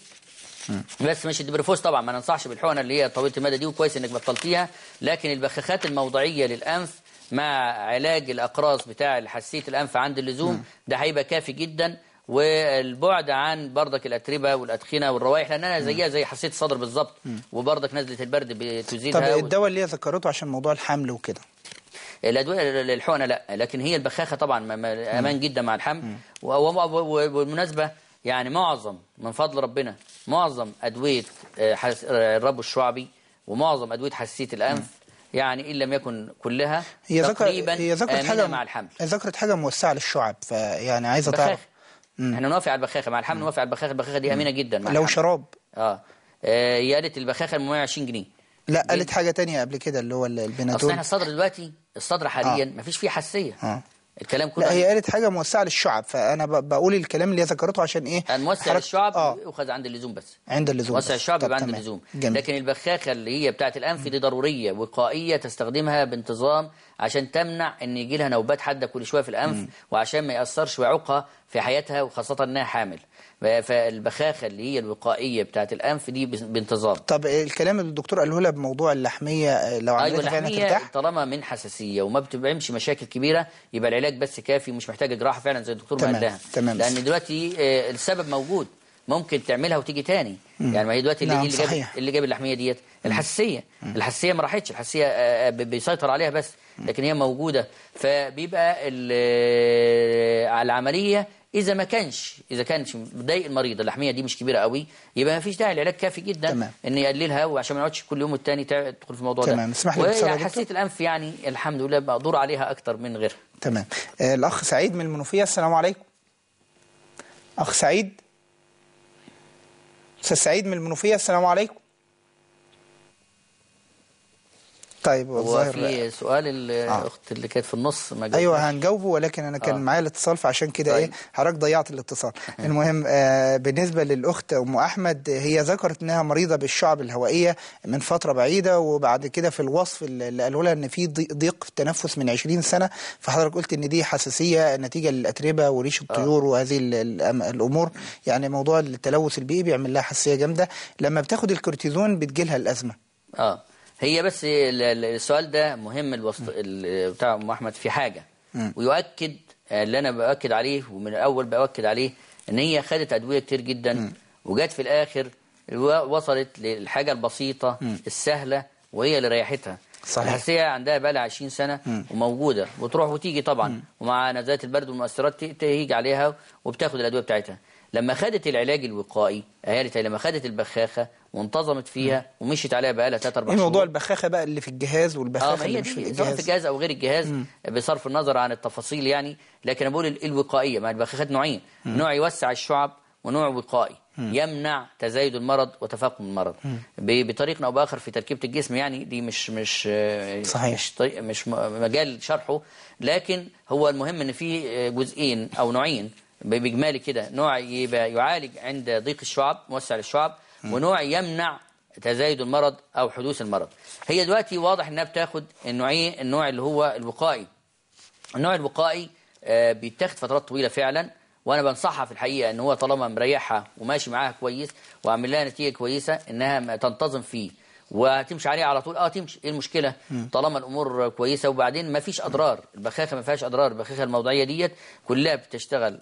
بس مش الدبرفوس طبعا ما ننصحش بالحقنه اللي هي طويله المدى دي وكويس انك بطلتيها لكن البخاخات الموضعيه للانف مع علاج الاقراص بتاع حساسيه الانف عند اللزوم ده هيبقى كافي جدا والبعد عن بردك الاتربه والادخنه والروائح لانها زيها زي حساسيه الصدر بالظبط وبردك نزله البرد طب بتزيدها الدواء اللي هي ذكرته عشان موضوع الحمل وكده الادويه الحقنه لا لكن هي البخاخه طبعا ما- ما- امان جدا مع الحمل و- و- و- وبالمناسبه يعني معظم من فضل ربنا معظم ادويه آه، حس- آه، الرب الشعبي ومعظم ادويه حساسيه الانف يعني ان لم يكن كلها هي ذكر تقريبا هي ذكرت آمنة حاجه مع الحمل ذكرت حاجه موسعه للشعب فيعني عايزه بخاخه تعرف احنا نوافق على البخاخه مع الحمل نوافق على البخاخه البخاخه دي امنه جدا مع لو الحمل. شراب اه آه، هي قالت البخاخه ال 120 جنيه لا قالت حاجه تانية قبل كده اللي هو ال- اصل البنادول احنا الصدر دلوقتي الصدر حاليا ما فيش فيه حساسيه آه. الكلام كله لا هي قالت حاجه موسعه للشعب فانا ب- بقول الكلام اللي هي ذكرته عشان ايه الموسع حضرتك- للشعب اه يؤخذ عند اللزوم بس عند اللزوم وسع بس. الشعب طب يبقى عند تمام. اللزوم جميل. لكن البخاخه اللي هي بتاعه الانف دي ضروريه وقائيه تستخدمها بانتظام عشان تمنع ان يجي لها نوبات حاده كل شويه في الانف وعشان ما ياثرش ويعوقها في حياتها وخاصه انها حامل فالبخاخه اللي هي الوقائيه بتاعه الانف دي بس- بانتظام طب الكلام اللي الدكتور قاله لها بموضوع اللحميه آه، لو ايوه عملتها فعلا اللحميه ترتاح طالما من حساسيه وما بتعملش مشاكل كبيره يبقى العلاج بس كافي ومش محتاجه جراحه فعلا زي الدكتور ما تمام، قال لها تمام. لان دلوقتي آه، السبب موجود ممكن تعملها وتيجي تاني يعني ما هي دلوقتي اللي, نعم، اللي جاب صحيح. اللي جاب اللحميه ديت الحساسيه الحساسيه ما راحتش الحساسيه آه، آه، ب- بيسيطر عليها بس لكن هي موجوده فبيبقى ال- آه، على العمليه اذا ما كانش اذا كانش مضايق المريض اللحميه دي مش كبيره قوي يبقى ما فيش داعي العلاج كافي جدا تمام. ان يقللها وعشان ما يقعدش كل يوم والتاني تع- تدخل في الموضوع ده تمام. اسمح لي باتصال يا دكتور. وحساسيه الانف يعني الحمد لله مقدور عليها اكتر من غيرها تمام آه، الاخ سعيد من المنوفيه السلام عليكم اخ سعيد استاذ سعيد من المنوفيه السلام عليكم طيب هو الظاهر في سؤال الاخت اللي كانت في النص ما ايوه جاوبتش. هنجاوبه ولكن انا كان آه. معايا الاتصال فعشان كده طيب. ايه حضرتك ضيعت الاتصال المهم آه بالنسبه للاخت ام احمد هي ذكرت انها مريضه بالشعب الهوائيه من فتره بعيده وبعد كده في الوصف اللي قالوا لها ان في ضي- ضيق في التنفس من 20 سنه فحضرتك قلت ان دي حساسيه نتيجه للاتربه وريش الطيور وهذه ال- ال- الامور يعني موضوع التلوث البيئي بيعمل لها حساسيه جامده لما بتاخد الكورتيزون بتجيلها الازمه اه هي بس ال- ال- السؤال ده مهم الوسط ال- بتاع ام احمد في حاجه ويؤكد اللي انا باكد عليه ومن الاول باكد عليه ان هي خدت ادويه كتير جدا وجت في الاخر و- وصلت للحاجه البسيطه السهله وهي اللي ريحتها صحيح. الحساسيه عندها بقى لها 20 سنه وموجوده وتروح وتيجي طبعا ومع نزلات البرد والمؤثرات ت- تيجي عليها وبتاخد الادويه بتاعتها لما خدت العلاج الوقائي قالت لما خدت البخاخه وانتظمت فيها ومشيت عليها بقى لها 3 4 ايه شهور موضوع البخاخه بقى اللي في الجهاز اه والبخاخه ما اللي هي مش في دي سواء في الجهاز الجهاز او غير الجهاز بصرف النظر عن التفاصيل يعني لكن انا بقول ال- الوقائيه ما البخاخات نوعين نوع يوسع الشعب ونوع وقائي يمنع تزايد المرض وتفاقم المرض ب- بطريقه او باخر في تركيبه الجسم يعني دي مش مش آه، صحيح. مش طريق مش م- مجال شرحه لكن هو المهم ان في آه، جزئين او نوعين ب- باجمالي كده نوع يبقى يعالج عند ضيق الشعب موسع للشعب ونوع يمنع تزايد المرض او حدوث المرض هي دلوقتي واضح انها بتاخد النوعين النوع اللي هو الوقائي النوع الوقائي آه، بيتاخد فترات طويله فعلا وانا بنصحها في الحقيقه ان هو طالما مريحها وماشي معاها كويس وعامل لها نتيجه كويسه انها ما تنتظم فيه وتمشي عليه على طول اه تمشي ايه المشكله طالما الامور كويسه وبعدين ما فيش اضرار البخاخه ما فيهاش اضرار البخاخه الموضعيه ديت كلها بتشتغل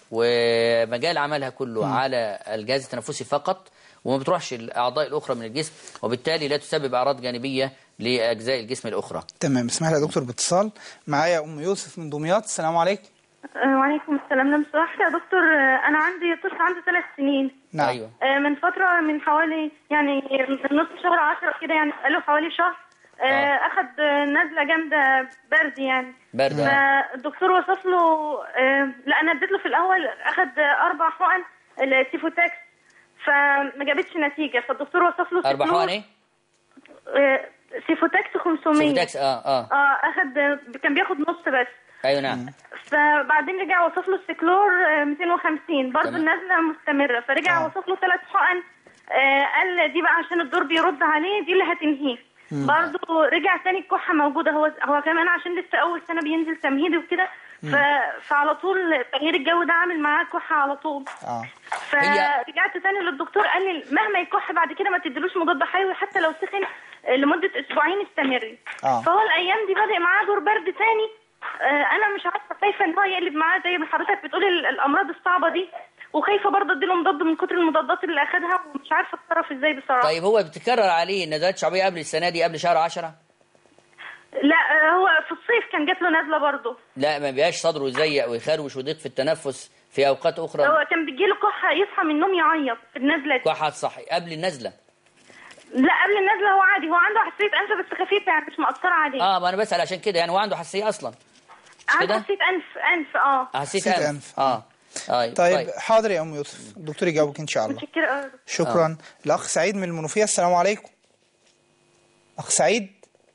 ومجال عملها كله على الجهاز التنفسي فقط وما بتروحش الاعضاء الاخرى من الجسم وبالتالي لا تسبب اعراض جانبيه لاجزاء الجسم الاخرى تمام اسمح لي يا دكتور باتصال معايا ام يوسف من دمياط السلام عليكم آه، وعليكم السلام لو سمحت يا دكتور آه، انا عندي طفل عنده ثلاث سنين نعم ايوه آه، من فتره من حوالي يعني من نص شهر عشرة كده يعني بقاله حوالي شهر آه، آه. اخد آه، نزله جامده برد يعني برد آه. فالدكتور وصف له آه، لا انا اديت له في الاول اخد آه، اربع حقن التيفوتاكس فما جابتش نتيجه فالدكتور وصف له اربع سيكلور. حقن ايه؟ آه، سيفوتاكس 500 سيفتاكس اه اه اه اخد كان بياخد نص بس ايوه نعم فبعدين رجع وصف له السيكلور آه، 250 برضه تمام. النزله مستمره فرجع آه. وصف له ثلاث حقن آه، قال دي بقى عشان الدور بيرد عليه دي اللي هتنهيه برضه رجع تاني الكحه موجوده هو هو كمان عشان لسه اول سنه بينزل تمهيدي وكده ف... فعلى طول تغيير الجو ده عامل معاه كحه على طول اه هي- فرجعت تاني للدكتور قال لي مهما يكح بعد كده ما تديلوش مضاد حيوي حتى لو سخن آه، لمده اسبوعين استمري آه. فهو الايام دي بادئ معاه دور برد تاني آه، انا مش عارفه خايفه ان هو يقلب معاه زي ما حضرتك بتقول ال- الامراض الصعبه دي وخايفه برضه اديله مضاد من كتر المضادات اللي اخدها ومش عارفه اتصرف ازاي بصراحه طيب هو بتكرر عليه النزلات الشعبيه قبل السنه دي قبل شهر 10 لا آه، هو في الصيف كان جات له نزله برضه لا ما بيبقاش صدره يزيق ويخروش ويضيق في التنفس في اوقات اخرى هو كان بيجيله كحه يصحى من النوم يعيط في النزله دي كحه صحي قبل النزله لا قبل النزله هو عادي هو عنده حساسيه انف بس خفيفه يعني مش مأثره عليه اه ما انا بسال عشان كده يعني هو عنده حساسيه اصلا عنده كده؟ حساسيه انف انف اه حساسيه حساسية انف أنف. اه طيب طيب حاضر يا ام يوسف الدكتور يجاوبك ان شاء الله متشكره أوي. شكرا الاخ سعيد من المنوفيه السلام عليكم اخ سعيد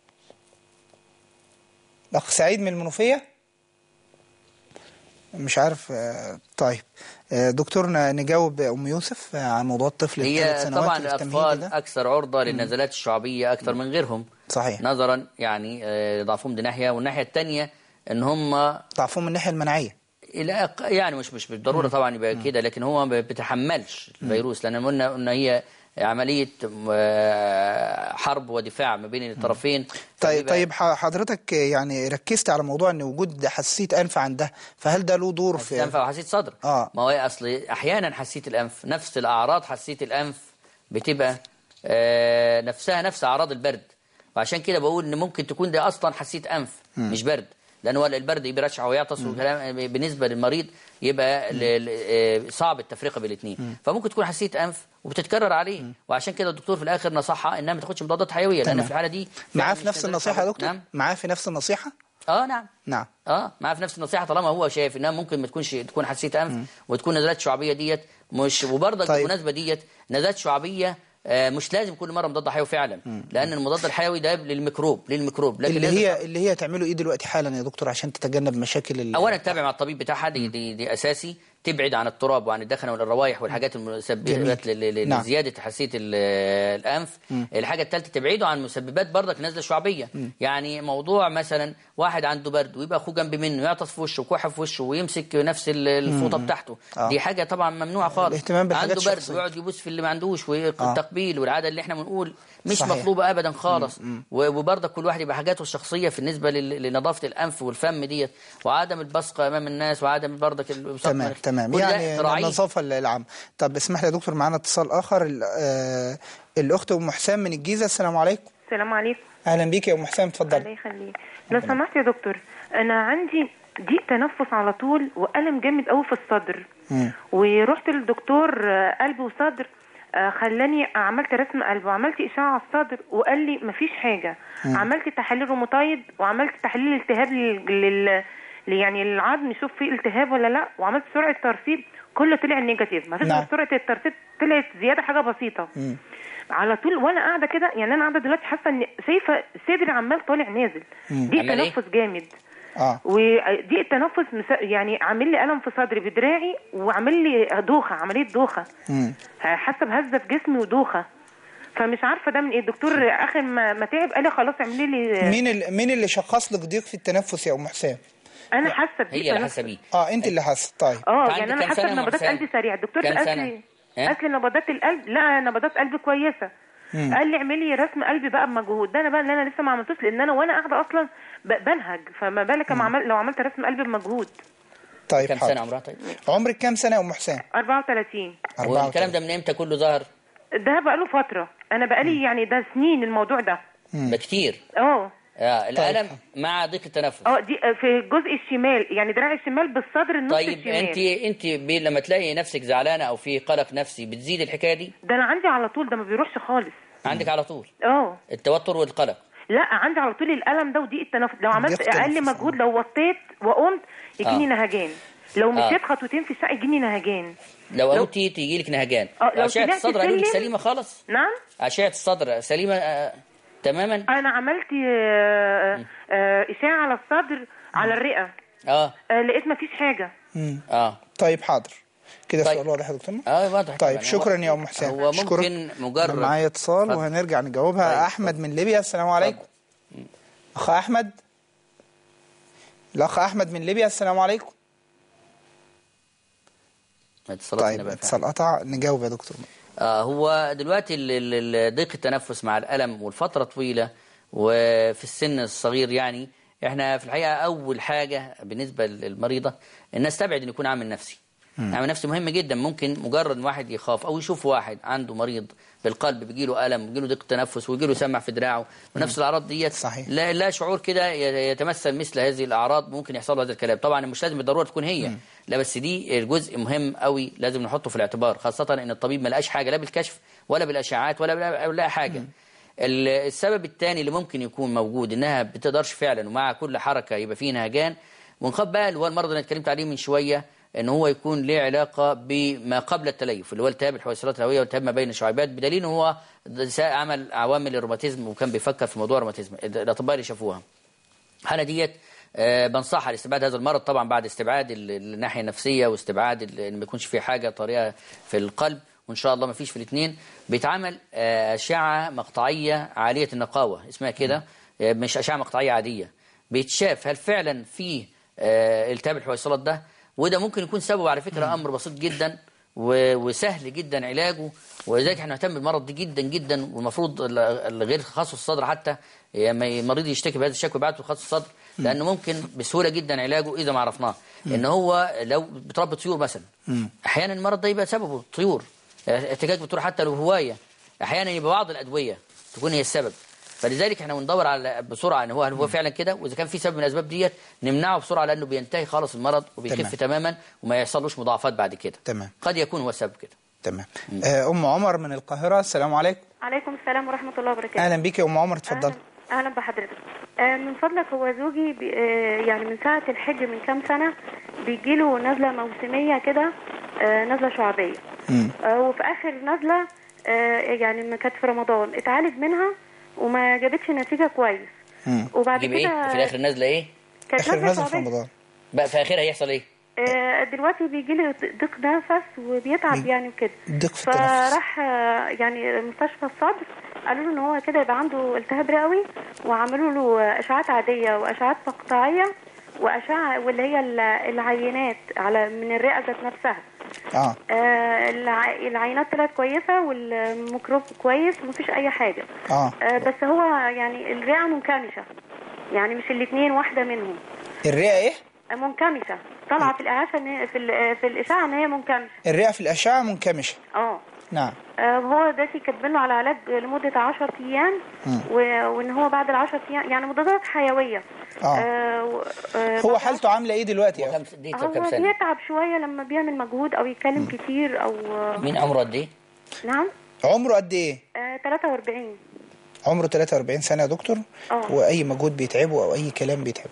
الاخ سعيد من المنوفيه مش عارف آه، طيب آه، دكتورنا نجاوب ام يوسف آه، عن موضوع الطفل الثلاث هي سنوات طبعا اللي في التمهيدي الاطفال ده اكثر عرضه للنزلات الشعبيه اكثر من غيرهم صحيح نظرا يعني آه، ضعفهم دي ناحيه والناحيه الثانيه ان هم ضعفهم من الناحيه المناعيه الى أق- يعني مش مش بالضروره طبعا يبقى كده لكن هو ما بيتحملش الفيروس لان قلنا ان هي عمليه آه، حرب ودفاع ما بين الطرفين طيب فبيبقى- طيب ح- حضرتك يعني ركزت على موضوع ان وجود حساسيه انف عندها فهل ده له دور حساسيه في انف او حساسيه صدر آه. ما هو اصل احيانا حساسيه الانف نفس الاعراض حساسيه الانف بتبقى آه، نفسها نفس اعراض البرد وعشان كده بقول ان ممكن تكون دي اصلا حساسيه انف مش برد لان هو البرد بيرشح ويعطس وكلام بالنسبه للمريض يبقى ل- ل- آه، صعب التفرقه بين الاثنين فممكن تكون حساسيه انف وبتتكرر عليه وعشان كده الدكتور في الاخر نصحها انها ما تاخدش مضادات حيويه لان تمام. في الحاله دي معاه فعلاً في مش نفس نزلات النصيحه يا شعبية. دكتور نعم معاه في نفس النصيحه اه نعم نعم اه معاه في نفس النصيحه طالما هو شايف انها ممكن ما تكونش تكون حساسيه انف وتكون نزلات شعبيه ديت مش وبرضك طيب. بالمناسبه ديت نزلات شعبيه آه مش لازم كل مره مضاد حيوي فعلا لان المضاد الحيوي ده للميكروب للميكروب لكن اللي لازم- هي اللي هي تعمله ايه دلوقتي حالا يا دكتور عشان تتجنب مشاكل ال... اولا تتابع مع الطبيب بتاعها دي, دي, دي اساسي تبعد عن التراب وعن الدخن والروائح والحاجات المسببات جميل. ل- ل- نعم. لزياده حساسيه ال- الانف الحاجه الثالثه تبعده عن مسببات برضك نزله شعبيه يعني موضوع مثلا واحد عنده برد ويبقى اخوه جنب منه يعطس في وشه وكح في وشه ويمسك نفس ال- الفوطه بتاعته آه. دي حاجه طبعا ممنوعه خالص الاهتمام بالحاجات عنده برد الشخصية. ويقعد يبوس في اللي ما عندوش والتقبيل والعاده اللي احنا بنقول مش صحيح. مطلوبه ابدا خالص و- وبرضك كل واحد يبقى حاجاته الشخصيه في بالنسبه لل- لنظافه الانف والفم ديت وعدم البصق امام الناس وعدم برضك البصق تمام المناخير. تمام كل ده يعني تراعيه. النظافه العامه طب اسمح لي يا دكتور معانا اتصال اخر ال- آه الاخت ام حسام من الجيزه السلام عليكم السلام عليكم اهلا بيك يا ام حسام الله اتفضلي يخليك لو سمحت يا دكتور انا عندي ضيق تنفس على طول والم جامد قوي في الصدر مم. ورحت للدكتور آه، قلب وصدر آه، خلاني عملت رسم قلب وعملت اشعه على الصدر وقال لي مفيش حاجه عملت تحاليل روماتايد وعملت تحليل التهاب لل... لل... ل- يعني العظم يشوف فيه التهاب ولا لا وعملت سرعه ترسيب كله طلع نيجاتيف مفيش نعم. غير سرعه الترسيب طلعت زياده حاجه بسيطه مم. على طول وانا قاعده كده يعني انا قاعده دلوقتي حاسه ان شايفه صدري عمال طالع نازل دي عمل إيه؟ تنفس جامد اه ودي التنفس مس- يعني عامل لي الم في صدري بدراعي وعامل لي دوخه عمليه دوخه مم. حاسه بهزه في جسمي ودوخه فمش عارفه ده من ايه الدكتور اخر ما, ما تعب قال لي خلاص اعملي لي مين ال... مين اللي شخص لك ضيق في التنفس يا ام حسام انا حاسه هي بدي اللي تنفس حاسه بيه اه انت اللي حاسه طيب اه أنت يعني عندك انا كام حاسه سنة يا بنبضات محسن؟ قلبي سريع الدكتور كام قال سنة؟ لي ها؟ قال لي نبضات القلب لا نبضات قلبي كويسه قال لي اعملي رسم قلبي بقى بمجهود ده انا بقى اللي انا لسه ما عملتوش لان انا وانا قاعده اصلا ب- بنهج فما بالك لما عمل لو عملت رسم قلبي بمجهود طيب كم حاضر. سنه عمرها طيب عمرك كام سنه يا ام حسام 34 والكلام ده من امتى كله ظهر ده بقى له فتره انا بقى لي يعني ده سنين الموضوع ده ده كتير اه آه الالم مع ضيق التنفس اه دي آه، في الجزء الشمال يعني دراع الشمال بالصدر النص طيب الشمال انت انت ب- لما تلاقي نفسك زعلانه او في قلق نفسي بتزيد الحكايه دي ده انا عندي على طول ده ما بيروحش خالص عندك على طول اه التوتر والقلق لا عندي على طول الالم ده وضيق التنفس لو عملت ضيق اقل التنفس، مجهود لو وطيت وقمت يجيني آه. نهجان لو آه. مشيت خطوتين في الشقه يجيني نهجان لو لو- قمتي تيجي لك نهجان آه، لو اشعه طلعت الصدر قالوا لك سلم- سليمه خالص نعم اشعه الصدر سليمه آه تماما انا عملت آه، آه، اشعه على الصدر على الرئه اه آه، لقيت ما فيش حاجه مم. اه طيب حاضر كده طيب. السؤال واضح يا دكتور اه واضح طيب طبعاً. شكرا هو- يا ام حسين هو أشكرك. ممكن مجرد أنا معايا اتصال اتفضل. وهنرجع نجاوبها طيب، احمد من ليبيا السلام عليكم اخ احمد الاخ احمد من ليبيا السلام عليكم اتصالات هنا طيب بقى اتصال قطع نجاوب يا دكتور آه هو دلوقتي ال- ال- ال- ضيق التنفس مع الألم والفترة طويلة وفي السن الصغير يعني احنا في الحقيقة أول حاجة بالنسبة للمريضة الناس تبعد إن يكون عامل نفسي عامل نفسي مهم جدا ممكن مجرد واحد يخاف أو يشوف واحد عنده مريض بالقلب بيجيله ألم بيجيله ضيق تنفس ويجيله سمع في دراعه ونفس الأعراض ديت صحيح. لا, لا شعور كده ي- يتمثل مثل هذه الأعراض ممكن يحصل له هذا الكلام طبعا مش لازم بالضرورة تكون هي لا بس دي الجزء مهم قوي لازم نحطه في الاعتبار خاصة ان الطبيب ما لقاش حاجة لا بالكشف ولا بالاشعاعات ولا بلا- ولا حاجة ال- السبب الثاني اللي ممكن يكون موجود انها بتقدرش فعلا ومع كل حركة يبقى فيه نهجان ونخاف بقى اللي هو المرض اللي أنا اتكلمت عليه من شوية ان هو يكون له علاقة بما قبل التليف اللي هو التهاب الحويصلات الهوية والتهاب ما بين الشعيبات بدليل ان هو عمل عوامل الروماتيزم وكان بيفكر في موضوع الروماتيزم الاطباء اللي شافوها الحاله ديت آه، بنصحها لاستبعاد هذا المرض طبعا بعد استبعاد ال- الناحيه النفسيه واستبعاد ال- ان ما يكونش في حاجه طريقه في القلب وان شاء الله ما فيش في الاثنين بيتعمل آه، اشعه مقطعيه عاليه النقاوه اسمها كده آه، مش اشعه مقطعيه عاديه بيتشاف هل فعلا في آه، التهاب الحويصلات ده وده ممكن يكون سببه على فكره امر بسيط جدا و- وسهل جدا علاجه ولذلك احنا نهتم بالمرض ده جدا جدا والمفروض ال- الغير تخصص الصدر حتى لما المريض يشتكي بهذا الشكوى يبعته لتخصص الصدر لانه ممكن بسهوله جدا علاجه اذا ما عرفناه ان هو لو بتربي طيور مثلا احيانا المرض ده يبقى سببه طيور احتكاك بالطيور حتى لو هوايه احيانا يبقى بعض الادويه تكون هي السبب فلذلك احنا بندور على بسرعه ان هو هل هو فعلا كده واذا كان في سبب من الاسباب ديت نمنعه بسرعه لانه بينتهي خالص المرض وبيخف تماما وما يحصلوش مضاعفات بعد كده تمام قد يكون هو السبب كده تمام آه، ام عمر من القاهره السلام عليكم عليكم السلام ورحمة الله وبركاته اهلا بيك يا ام عمر اتفضلي أهلا, أهلا بحضرتك آه، من فضلك هو زوجي بي آه، يعني من ساعة الحج من كام سنة بيجيله نزلة موسمية كده آه، نزلة شعبية مم. آه، وفي آخر نزلة آه، يعني ما كانت في رمضان اتعالج منها وما جابتش نتيجة كويس مم. وبعد يجيب ايه كده في الاخر نازله ايه كانت اخر نزلة نزل في شعبية رمضان بقى في اخرها يحصل ايه آه، دلوقتي بيجي له ضيق نفس وبيتعب يعني وكده ضيق في التنفس فراح آه، يعني مستشفى الصدر قالوا له ان هو كده يبقى عنده التهاب رئوي وعملوا له اشعات عاديه واشعات مقطعيه واشعه واللي هي ال- العينات على من الرئه ذات نفسها اه آه، الع- العينات طلعت كويسه والميكروب كويس ومفيش اي حاجه اه آه، بس هو يعني الرئه منكمشه يعني مش الاثنين واحده منهم الرئه ايه منكمشه طالعه في الاعاشه ان هي في ال- في الاشعه ان هي منكمشه الرئه في الاشعه منكمشه اه نعم آه، هو دلوقتي كاتبين له على علاج لمدة 10 أيام و- وإن هو بعد ال 10 أيام يعني مضادات حيوية آه. آه، و- آه، هو بعد حالته عامله ايه دلوقتي يا كم أخي؟ دي هو كم سنه بيتعب شوية لما بيعمل مجهود أو يتكلم كتير أو مين عمره قد ايه نعم عمره قد ايه آه، 43 عمره 43 سنه يا دكتور آه. واي مجهود بيتعبه او اي كلام بيتعبه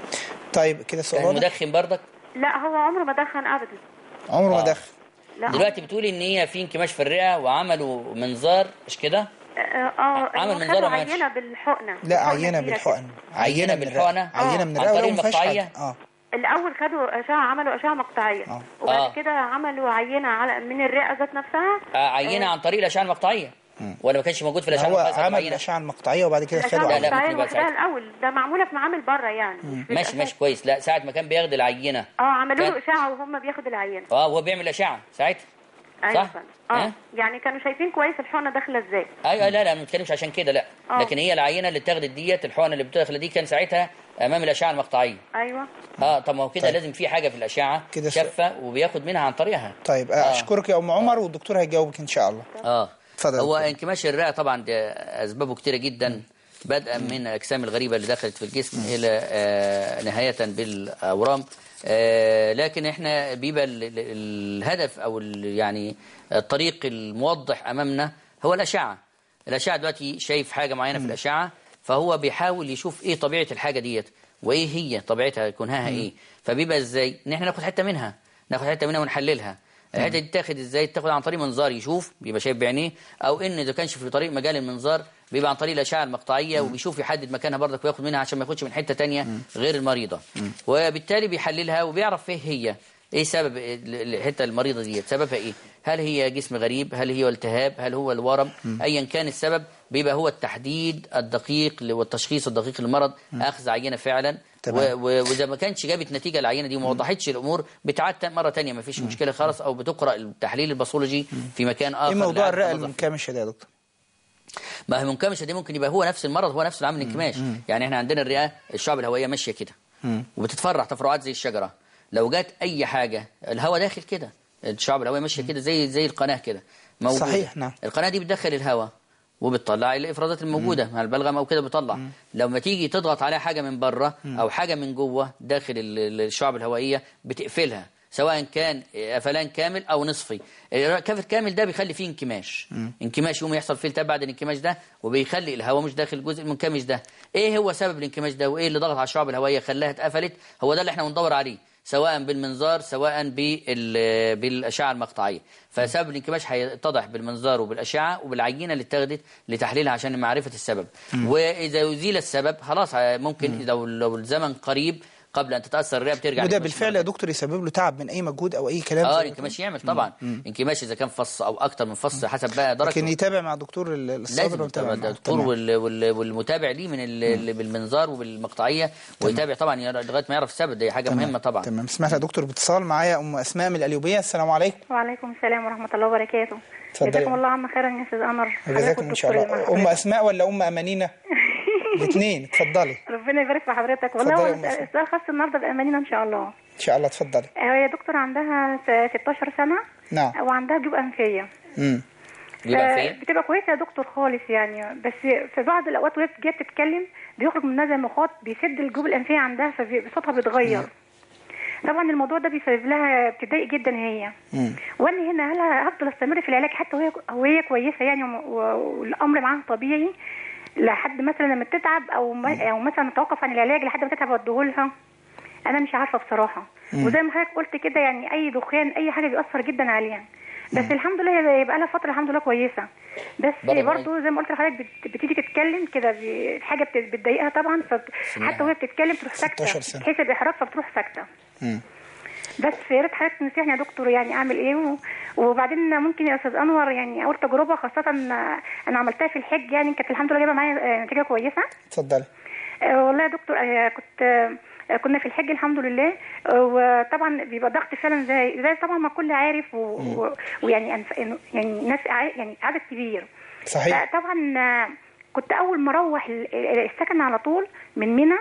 طيب كده السؤال كان واضح مدخن برضك لا هو عمره ما دخن أبدا عمره ما آه. دخل لا دلوقتي بتقولي ان هي في انكماش في الرئه وعملوا منظار مش كده اه آه، عمل هو منظار خدوا وما ماتش. عينة بالحقنة لا حقنة عينه كبيرة بالحقن كده. عينه من بالحقنة؟ الرئه عينه من عن الرئه طريق وما فيهاش المقطعية؟ حاجه اه الأول خدوا أشعة عملوا أشعة مقطعية آه. وبعد آه. كده عملوا عينة على من الرئة ذات نفسها آه، عينه عن طريق الاشعه المقطعيه ولا ما كانش موجود في الاشعه هو المقطعيه عمل عينة؟ الاشعه المقطعيه وبعد كده الأشعة خدوا لا، عينه لا، المقطعية ممكن يبقى لوحدها ساعتها. الأول ده معمولة في معامل بره يعني مش في ماشي الأساس. ماشي كويس لا ساعه ما كان بياخد العينه اه عملوا له كان- اشعه وهم بياخدوا العينه اه وهو بيعمل اشعه ساعتها ايوه صح؟ فعلا. ها؟ اه يعني كانوا شايفين كويس الحقنه داخله ازاي ايوه لا لا ما بنتكلمش عشان كده لا آه. لكن هي العينه اللي اتاخدت ديت الحقنه اللي بتدخل دي كان ساعتها امام الاشعه المقطعيه ايوه اه طب ما هو كده طيب. لازم في حاجه في الاشعه كده س- شافه وبياخد منها عن طريقها طيب آه. اشكرك يا ام عمر والدكتور هيجاوبك ان شاء الله اه اتفضل يا هو دكتور. انكماش الرئه طبعا ده اسبابه كتيره جدا بدءا من الاجسام الغريبه اللي دخلت في الجسم الى آه، نهايه بالاورام آه، لكن احنا بيبقى ال- ال- الهدف او ال- يعني الطريق الموضح امامنا هو الاشعه الاشعه دلوقتي شايف حاجه معينه في الاشعه فهو بيحاول يشوف ايه طبيعه الحاجه ديت وايه هي طبيعتها كونها ايه فبيبقى ازاي ان احنا ناخد حته منها ناخد حته منها ونحللها الحته دي تاخد ازاي تاخد عن طريق منظار يشوف بيبقى شايف بعينيه او ان اذا كانش في طريق مجال المنظار بيبقى عن طريق الاشعه المقطعيه وبيشوف يحدد مكانها برضك وياخد منها عشان ما ياخدش من حته تانية غير المريضه وبالتالي بيحللها وبيعرف ايه هي ايه سبب ال- الحته المريضه دي سببها ايه هل هي جسم غريب هل هي التهاب هل هو الورم ايا كان السبب بيبقى هو التحديد الدقيق والتشخيص الدقيق للمرض اخذ عينه فعلا تمام. و- و- واذا ما كانش جابت نتيجه العينه دي وما وضحتش الامور بتعاد تاني- مره تانية ما فيش مشكله خالص او بتقرا التحليل الباثولوجي في مكان اخر ايه موضوع لعدم الرئه النظر. المنكمشه ده يا دكتور ما هي منكمشه دي ممكن يبقى هو نفس المرض هو نفس العامل الانكماش يعني احنا عندنا الرئه الشعب الهوائيه ماشيه كده وبتتفرع تفرعات زي الشجره لو جت اي حاجه الهواء داخل كده الشعب الهوائيه ماشيه كده زي زي القناه كده موجودة. صحيح، نعم. القناه دي بتدخل الهواء وبتطلع الافرازات الموجوده مع البلغم او كده بتطلع لما تيجي تضغط عليها حاجه من بره او حاجه من جوه داخل ال- ال- الشعب الهوائيه بتقفلها سواء كان قفلان كامل او نصفي الكافر كامل ده بيخلي فيه انكماش انكماش يوم يحصل فيه التهاب بعد الانكماش ده وبيخلي الهواء مش داخل الجزء المنكمش ده ايه هو سبب الانكماش ده وايه اللي ضغط على الشعب الهوائيه خلاها اتقفلت هو ده اللي احنا بندور عليه سواء بالمنظار سواء بال- بالاشعه المقطعيه فسبب الانكماش هيتضح بالمنظار وبالاشعه وبالعينه اللي اتاخدت لتحليلها عشان معرفه السبب واذا ازيل السبب خلاص ممكن لو لو الزمن قريب قبل ان تتاثر الرئه بترجع وده للانكماش بالفعل مرة يا دكتور يسبب له تعب من اي مجهود او اي كلام اه زي الانكماش يعمل طبعا انكماش اذا كان فص او اكتر من فص حسب بقى درجته لكن يتابع مع دكتور ال- الصدر لازم ويتابع طبعا معاه. الدكتور تمام. وال- وال- والمتابع ليه من ال- اللي بالمنظار وبالمقطعيه ويتابع طبعا يرى- لغايه ما يعرف السبب دي حاجه مهمه طبعا تمام اسمح لي يا دكتور باتصال معايا ام اسماء من القليوبيه السلام عليكم وعليكم السلام ورحمة الله وبركاته اتفضلي. جزاكم الله عما خيرا يا أستاذ قمر جزاكم ان شاء الله ام اسماء ولا ام امانينا الاثنين اتفضلي ربنا يبارك في حضرتك والله اتفضلي هو يا أم أسماء. السؤال خاص النهارده بأمانينا إن شاء الله ان شاء الله اتفضلي آه، هي دكتور عندها س- 16 سنة نعم وعندها جيوب أنفية امم يبقى ف- فين بتبقى كويسة يا دكتور خالص يعني بس في بعض الأوقات وهي جاية بتتكلم بيخرج منها زي مخاط بيسد الجيوب الأنفية عندها فصوتها بيتغير طبعا الموضوع ده بيسبب لها بتضايق جدا هي مم. وانا هنا هل هفضل استمر في العلاج حتى وهي وهي كويسه يعني وم- و- والامر معاها طبيعي لحد مثلا لما تتعب او ما او مثلا نتوقف عن العلاج لحد ما تتعب واديهولها انا مش عارفه بصراحه وزي ما حضرتك قلت كده يعني اي دخان اي حاجه بيأثر جدا عليها بس الحمد لله هي يبقى لها فتره الحمد لله كويسه بس برضه برضه زي ما قلت لحضرتك بت- بتيجي تتكلم كده ب- حاجه بت- بتضايقها طبعا فحتى وهي بتتكلم تروح 16 ساكته سنة. تحس باحراج فبتروح ساكته مم. بس يا ريت حضرتك تنصحني يا دكتور يعني اعمل ايه و... وبعدين ممكن يا استاذ انور يعني اول تجربه خاصه انا عملتها في الحج يعني كانت الحمد لله جايبه معايا آه، نتيجه كويسه اتفضلي آه، والله يا دكتور آه، كنت آه، كنا في الحج الحمد لله آه، وطبعا بيبقى ضغط فعلا زي زي طبعا ما الكل عارف و... و... ويعني أنف... يعني ناس ع- يعني عدد كبير صحيح طبعا آه، كنت اول ما اروح ال- ال- السكن على طول من منى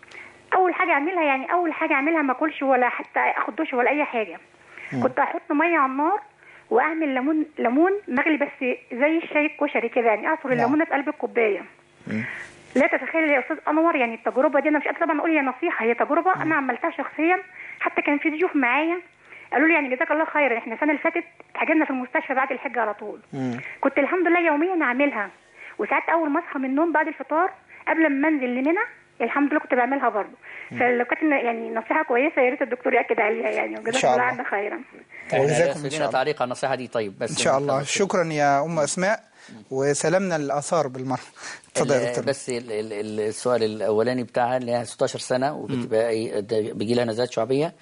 اول حاجه اعملها يعني اول حاجه اعملها ما اكلش ولا حتى اخد دش ولا اي حاجه كنت احط ميه على النار واعمل ليمون ليمون مغلي بس زي الشاي الكشري كده يعني اعصر الليمونه في قلب الكوبايه لا تتخيل يا استاذ انور يعني التجربه دي انا مش قادره طبعا اقول هي نصيحه هي تجربه انا عملتها شخصيا حتى كان في ضيوف معايا قالوا لي يعني جزاك الله خير احنا السنه اللي فاتت اتحجزنا في المستشفى بعد الحج على طول كنت الحمد لله يوميا اعملها وساعات اول ما اصحى من النوم بعد الفطار قبل ما انزل لمنى الحمد لله كنت بعملها برضه فلو كانت يعني نصيحه كويسه يا ريت الدكتور ياكد عليها يعني إن وجزاك شاء الله الله. عنا خيرا وجزاكم ان لنا شاء الله تعليق على النصيحه دي طيب بس ان شاء الله شكرا يا ام اسماء وسلامنا الاثار بالمره اتفضل يا ال- دكتور بس ال- ال- ال- السؤال الاولاني بتاعها اللي هي 16 سنه وبتبقى إيه- ده بيجي لها نزلات شعبيه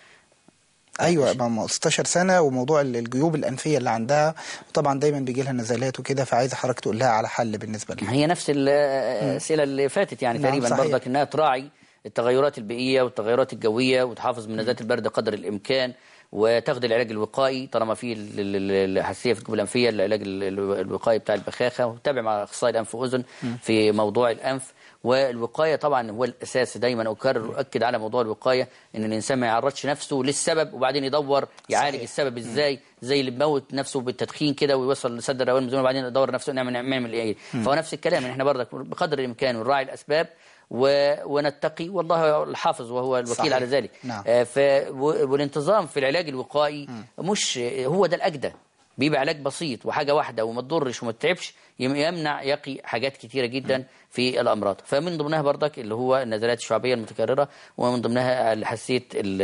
ايوه ماما 16 سنه وموضوع ال- الجيوب الانفيه اللي عندها وطبعا دايما بيجي لها نزلات وكده فعايزه حضرتك تقول لها على حل بالنسبه لها هي نفس ال- الاسئله اللي فاتت يعني نعم، تقريبا صحيح. برضك انها تراعي التغيرات البيئيه والتغيرات الجويه وتحافظ من نزلات البرد قدر الامكان وتاخد العلاج الوقائي طالما في ال- ال- ال- الحساسيه في الجيوب الانفيه العلاج ال- ال- الوقائي بتاع البخاخه وتتابع مع اخصائي الانف واذن في موضوع الانف والوقايه طبعا هو الاساس دايما اكرر واكد على موضوع الوقايه ان الانسان ما يعرضش نفسه للسبب وبعدين يدور يعالج صحيح. السبب ازاي زي اللي بيموت نفسه بالتدخين كده ويوصل لسد الروائل المزمنه وبعدين يدور نفسه نعمل نعمل ايه فهو نفس الكلام إن احنا برضك بقدر الامكان نراعي الاسباب و... ونتقي والله الحافظ وهو الوكيل صحيح. على ذلك نعم. آه، ف... و- والانتظام في العلاج الوقائي مش هو ده الاجدى بيبقى علاج بسيط وحاجه واحده وما تضرش وما تتعبش يم- يمنع يقي حاجات كتيره جدا في الامراض فمن ضمنها برضك اللي هو النزلات الشعبيه المتكرره ومن ضمنها حساسيه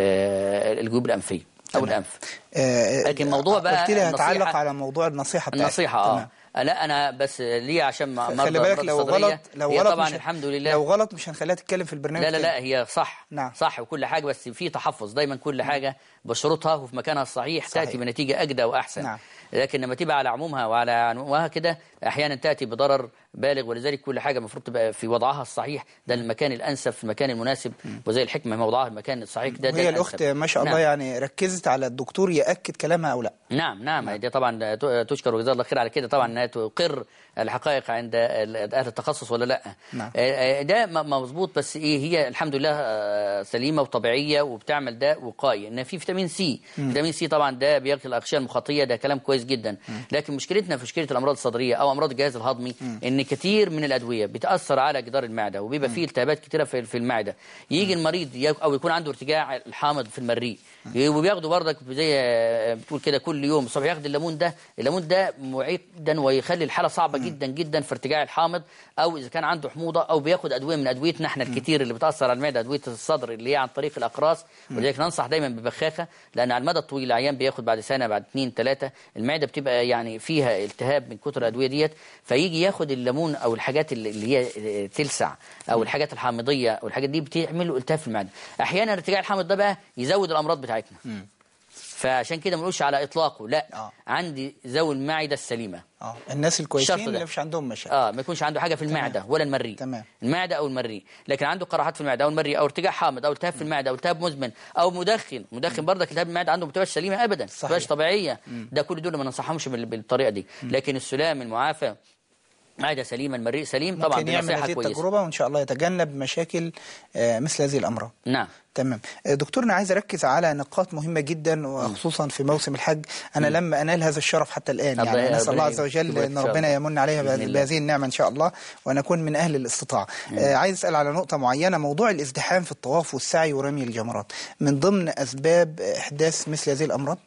ال- الجيوب الانفيه او تمام. الانف آه، لكن موضوع بقى قلت لي هتعلق النصيحة- على موضوع النصيحه بتاعتك النصيحه اه تمام. لا انا بس ليه عشان ما مرضى خلي بالك الأمراض لو الصدرية، غلط لو هي غلط طبعا مش الحمد لله لو غلط مش هنخليها تتكلم في البرنامج لا لا تاني. لا هي صح نعم. صح وكل حاجه بس في تحفظ دايما كل حاجه بشروطها وفي مكانها الصحيح صحيح. تاتي بنتيجه اجدى واحسن نعم. لكن لما تبقى على عمومها وعلى عنوانها كده احيانا تاتي بضرر بالغ ولذلك كل حاجه المفروض تبقى في وضعها الصحيح ده المكان الانسب في المكان المناسب وزي الحكمه موضعها المكان الصحيح ده ده وهي الأنسب. الاخت ما شاء الله نعم. يعني ركزت على الدكتور ياكد كلامها او لا نعم نعم دي طبعا ت- تشكر وجزاها الله خير على كده طبعا انها تقر الحقائق عند ال- اهل التخصص ولا لا نعم. آه، آه، ده م- مظبوط بس ايه هي الحمد لله آه، سليمه وطبيعيه وبتعمل ده وقائي ان في فيتامين سي فيتامين سي طبعا ده بيقي الاغشيه المخاطيه ده كلام كويس جدا لكن مشكلتنا في مشكله الامراض الصدريه او امراض الجهاز الهضمي ان كتير من الادويه بتاثر على جدار المعده وبيبقى فيه التهابات كتيره في في المعده يجي المريض ي- او يكون عنده ارتجاع الحامض في المريء وبياخدوا برضك زي آه، بتقول كده كل يوم الصبح ياخد الليمون ده الليمون ده معيق جدا ويخلي الحاله صعبه جدا جدا في ارتجاع الحامض او اذا كان عنده حموضه او بياخد ادويه من ادويتنا احنا الكتير اللي بتاثر على المعده ادويه الصدر اللي هي عن طريق الاقراص ولذلك ننصح دايما ببخاخه لان على المدى الطويل العيان بياخد بعد سنه بعد اثنين ثلاثه المعده بتبقى يعني فيها التهاب من كتر الادويه ديت فيجي ياخد الليمون او الحاجات اللي- اللي هي تلسع او الحاجات الحامضيه او الحاجات دي بتعمل له التهاب في المعده احيانا ارتجاع الحامض ده بقى يزود الامراض بتاعتنا فعشان كده ما نقولش على اطلاقه لا آه. عندي ذوي المعده السليمه اه الناس الكويسين الشرط ده. اللي مفيش عندهم مشاكل اه ما يكونش عنده حاجه في المعده ولا المريء تمام. المعده او المريء لكن عنده قراحات في المعده او المريء او ارتجاع حامض او التهاب في المعده او التهاب مزمن او مدخن مدخن برضك التهاب المعده عنده ما بتبقاش سليمه ابدا ما صحيح. بتبقاش طبيعيه ده كل دول ما ننصحهمش بال- بالطريقه دي لكن السلام المعافى معده سليمه المريء سليم طبعا ممكن دي يعمل نصيحه هذه كويسه التجربه وان شاء الله يتجنب مشاكل آه، مثل هذه الامراض نعم تمام آه، دكتورنا عايز اركز على نقاط مهمه جدا وخصوصا في موسم الحج انا لم انال هذا الشرف حتى الان الله- يعني نسال الله ربنا عز وجل يكتبك ان إن شاء ربنا الله. يمن عليها بإذن بهذه الله. بهذه النعمه ان شاء الله ونكون من اهل الاستطاعه آه، عايز اسال على نقطه معينه موضوع الازدحام في الطواف والسعي ورمي الجمرات من ضمن اسباب احداث مثل هذه الامراض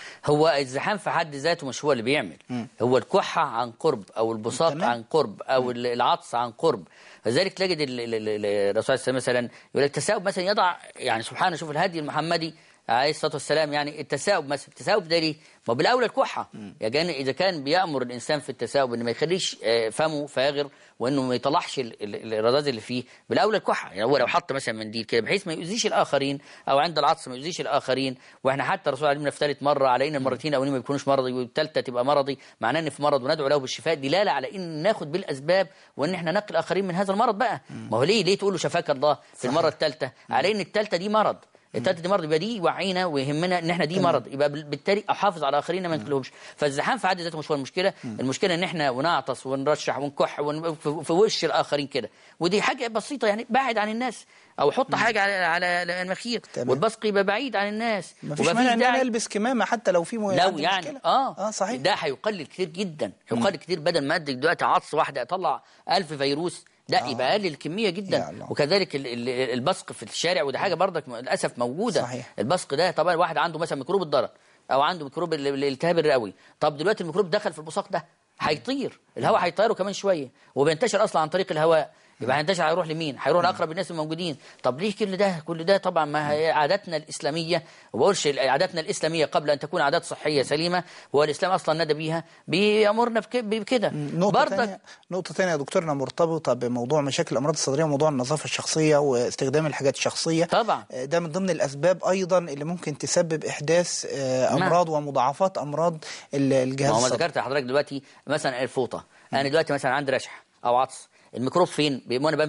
هو الزحام في حد ذاته مش هو اللي بيعمل هو الكحة عن قرب أو البساط تمام. عن قرب أو ال- العطس عن قرب فذلك تجد ال- ال- ال- الرسول صلى الله عليه وسلم مثلا يقول لك التثاؤب مثلا يضع يعني سبحان شوف الهدي المحمدي عليه الصلاه والسلام يعني التثاؤب مثلا التثاؤب ده ليه؟ ما بالاولى الكحه يعني اذا كان بيامر الانسان في التثاؤب ان ما يخليش آه، فمه فاغر وانه ما يطلعش ال- ال- الرذاذ اللي فيه بالاولى الكحه يعني هو لو حط مثلا منديل كده بحيث ما يؤذيش الاخرين او عند العطس ما يؤذيش الاخرين واحنا حتى الرسول علمنا في ثالث مره على ان المرتين الاولين ما بيكونوش مرضي والثالثه تبقى مرضي معناه ان في مرض وندعو له بالشفاء دلاله على ان ناخد بالاسباب وان احنا نقي الاخرين من هذا المرض بقى ما هو ليه ليه تقول له شفاك الله في المره الثالثه على ان الثالثه دي مرض التالتة دي مرض يبقى دي يوعينا ويهمنا ان احنا دي مرض يبقى بال- بالتالي احافظ على اخرين ما نقلهمش فالزحام في حد ذاته مش هو المشكله المشكله ان احنا ونعطس ونرشح ونكح ون- في- في وش الاخرين كده ودي حاجه بسيطه يعني بعد عن الناس او حط حاجه على على المخيط تمام. والبصق يبقى بعيد عن الناس مفيش ويبقى مانع ان داعي- انا البس كمامه حتى لو في مو- لو عندي يعني مشكلة. اه اه صحيح ده هيقلل كتير جدا هيقلل كتير بدل ما ادي دلوقتي عطس واحده اطلع ألف فيروس لا آه. يبقى اقلل الكميه يا جدا الله. وكذلك ال- ال- البصق في الشارع وده حاجه برضك للاسف موجوده صحيح. البصق ده طبعا واحد عنده مثلا ميكروب الضرر او عنده ميكروب ال- الالتهاب الرئوي طب دلوقتي الميكروب دخل في البصاق ده هيطير الهواء هيطيره كمان شويه وبينتشر اصلا عن طريق الهواء يبقى هينتشر هيروح لمين؟ هيروح لاقرب الناس الموجودين، طب ليه كل ده؟ كل ده طبعا ما هي عاداتنا الاسلاميه وما بقولش عاداتنا الاسلاميه قبل ان تكون عادات صحيه سليمه وهو الاسلام اصلا ندى بيها بيامرنا بك- بكده نقطة تانية نقطة تانية يا دكتورنا مرتبطة بموضوع مشاكل الأمراض الصدرية وموضوع النظافة الشخصية واستخدام الحاجات الشخصية طبعا. آه، ده من ضمن الأسباب أيضا اللي ممكن تسبب إحداث آه، نعم. أمراض ومضاعفات أمراض ال- الجهاز ما هو ما الصدري ذكرت لحضرتك دلوقتي مثلا الفوطه انا دلوقتي مثلا عندي رشح او عطس الميكروب فين؟ بي- وانا بمسح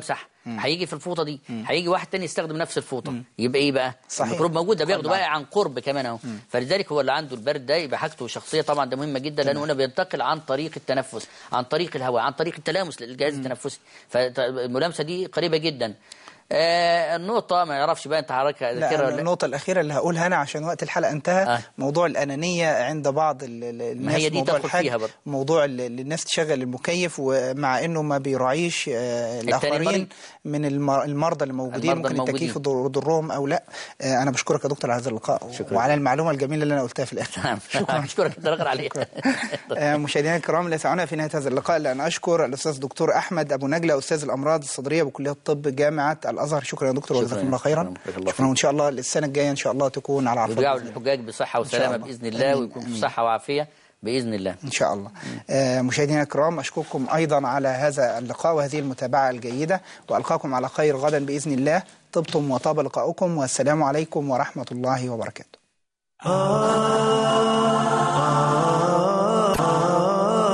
هيجي في الفوطه دي هيجي واحد تاني يستخدم نفس الفوطه يبقى ايه بقى صحيح. الميكروب موجود ده بياخده طبعاً. بقى عن قرب كمان اهو فلذلك هو اللي عنده البرد ده يبقى حاجته شخصيه طبعا ده مهمه جدا لانه هنا بينتقل عن طريق التنفس عن طريق الهواء عن طريق التلامس للجهاز التنفسي فالملامسه دي قريبه جدا آه النقطه ما يعرفش بقى انت حضرتك لا ذاكرها أنا ولا لا النقطة الأخيرة اللي هقولها أنا عشان وقت الحلقة انتهى آه. موضوع الأنانية عند بعض ال- ال- الناس هي دي موضوع تدخل الحاج فيها برضه. موضوع ال- ال- الناس تشغل المكيف ومع إنه ما بيراعيش آه، المريض. الآخرين من المر- المرضى اللي موجودين المرضى ممكن التكييف الموجودين. يضر- يضرهم أو لا آه، أنا بشكرك يا دكتور على هذا اللقاء شكراً. وعلى المعلومة الجميلة اللي أنا قلتها في الآخر شكرا اشكرك انت راغب عليها آه، مشاهدينا الكرام لا يسعنا في نهايه هذا اللقاء الا ان اشكر الاستاذ دكتور احمد ابو نجله استاذ الامراض الصدريه بكليه الطب جامعه الازهر شكرا يا دكتور شكراً. وجزاكم الله خيرا شكراً. بارك الله شكرا وان شاء الله السنه الجايه ان شاء الله تكون على عرفه يرجعوا بإذن الله. للحجاج بصحه شاء وسلامه الله. باذن الله آمين. ويكون في صحه وعافيه باذن الله ان شاء الله آه، مشاهدينا الكرام اشكركم ايضا على هذا اللقاء وهذه المتابعه الجيده والقاكم على خير غدا باذن الله طبتم وطاب لقاؤكم والسلام عليكم ورحمه الله وبركاته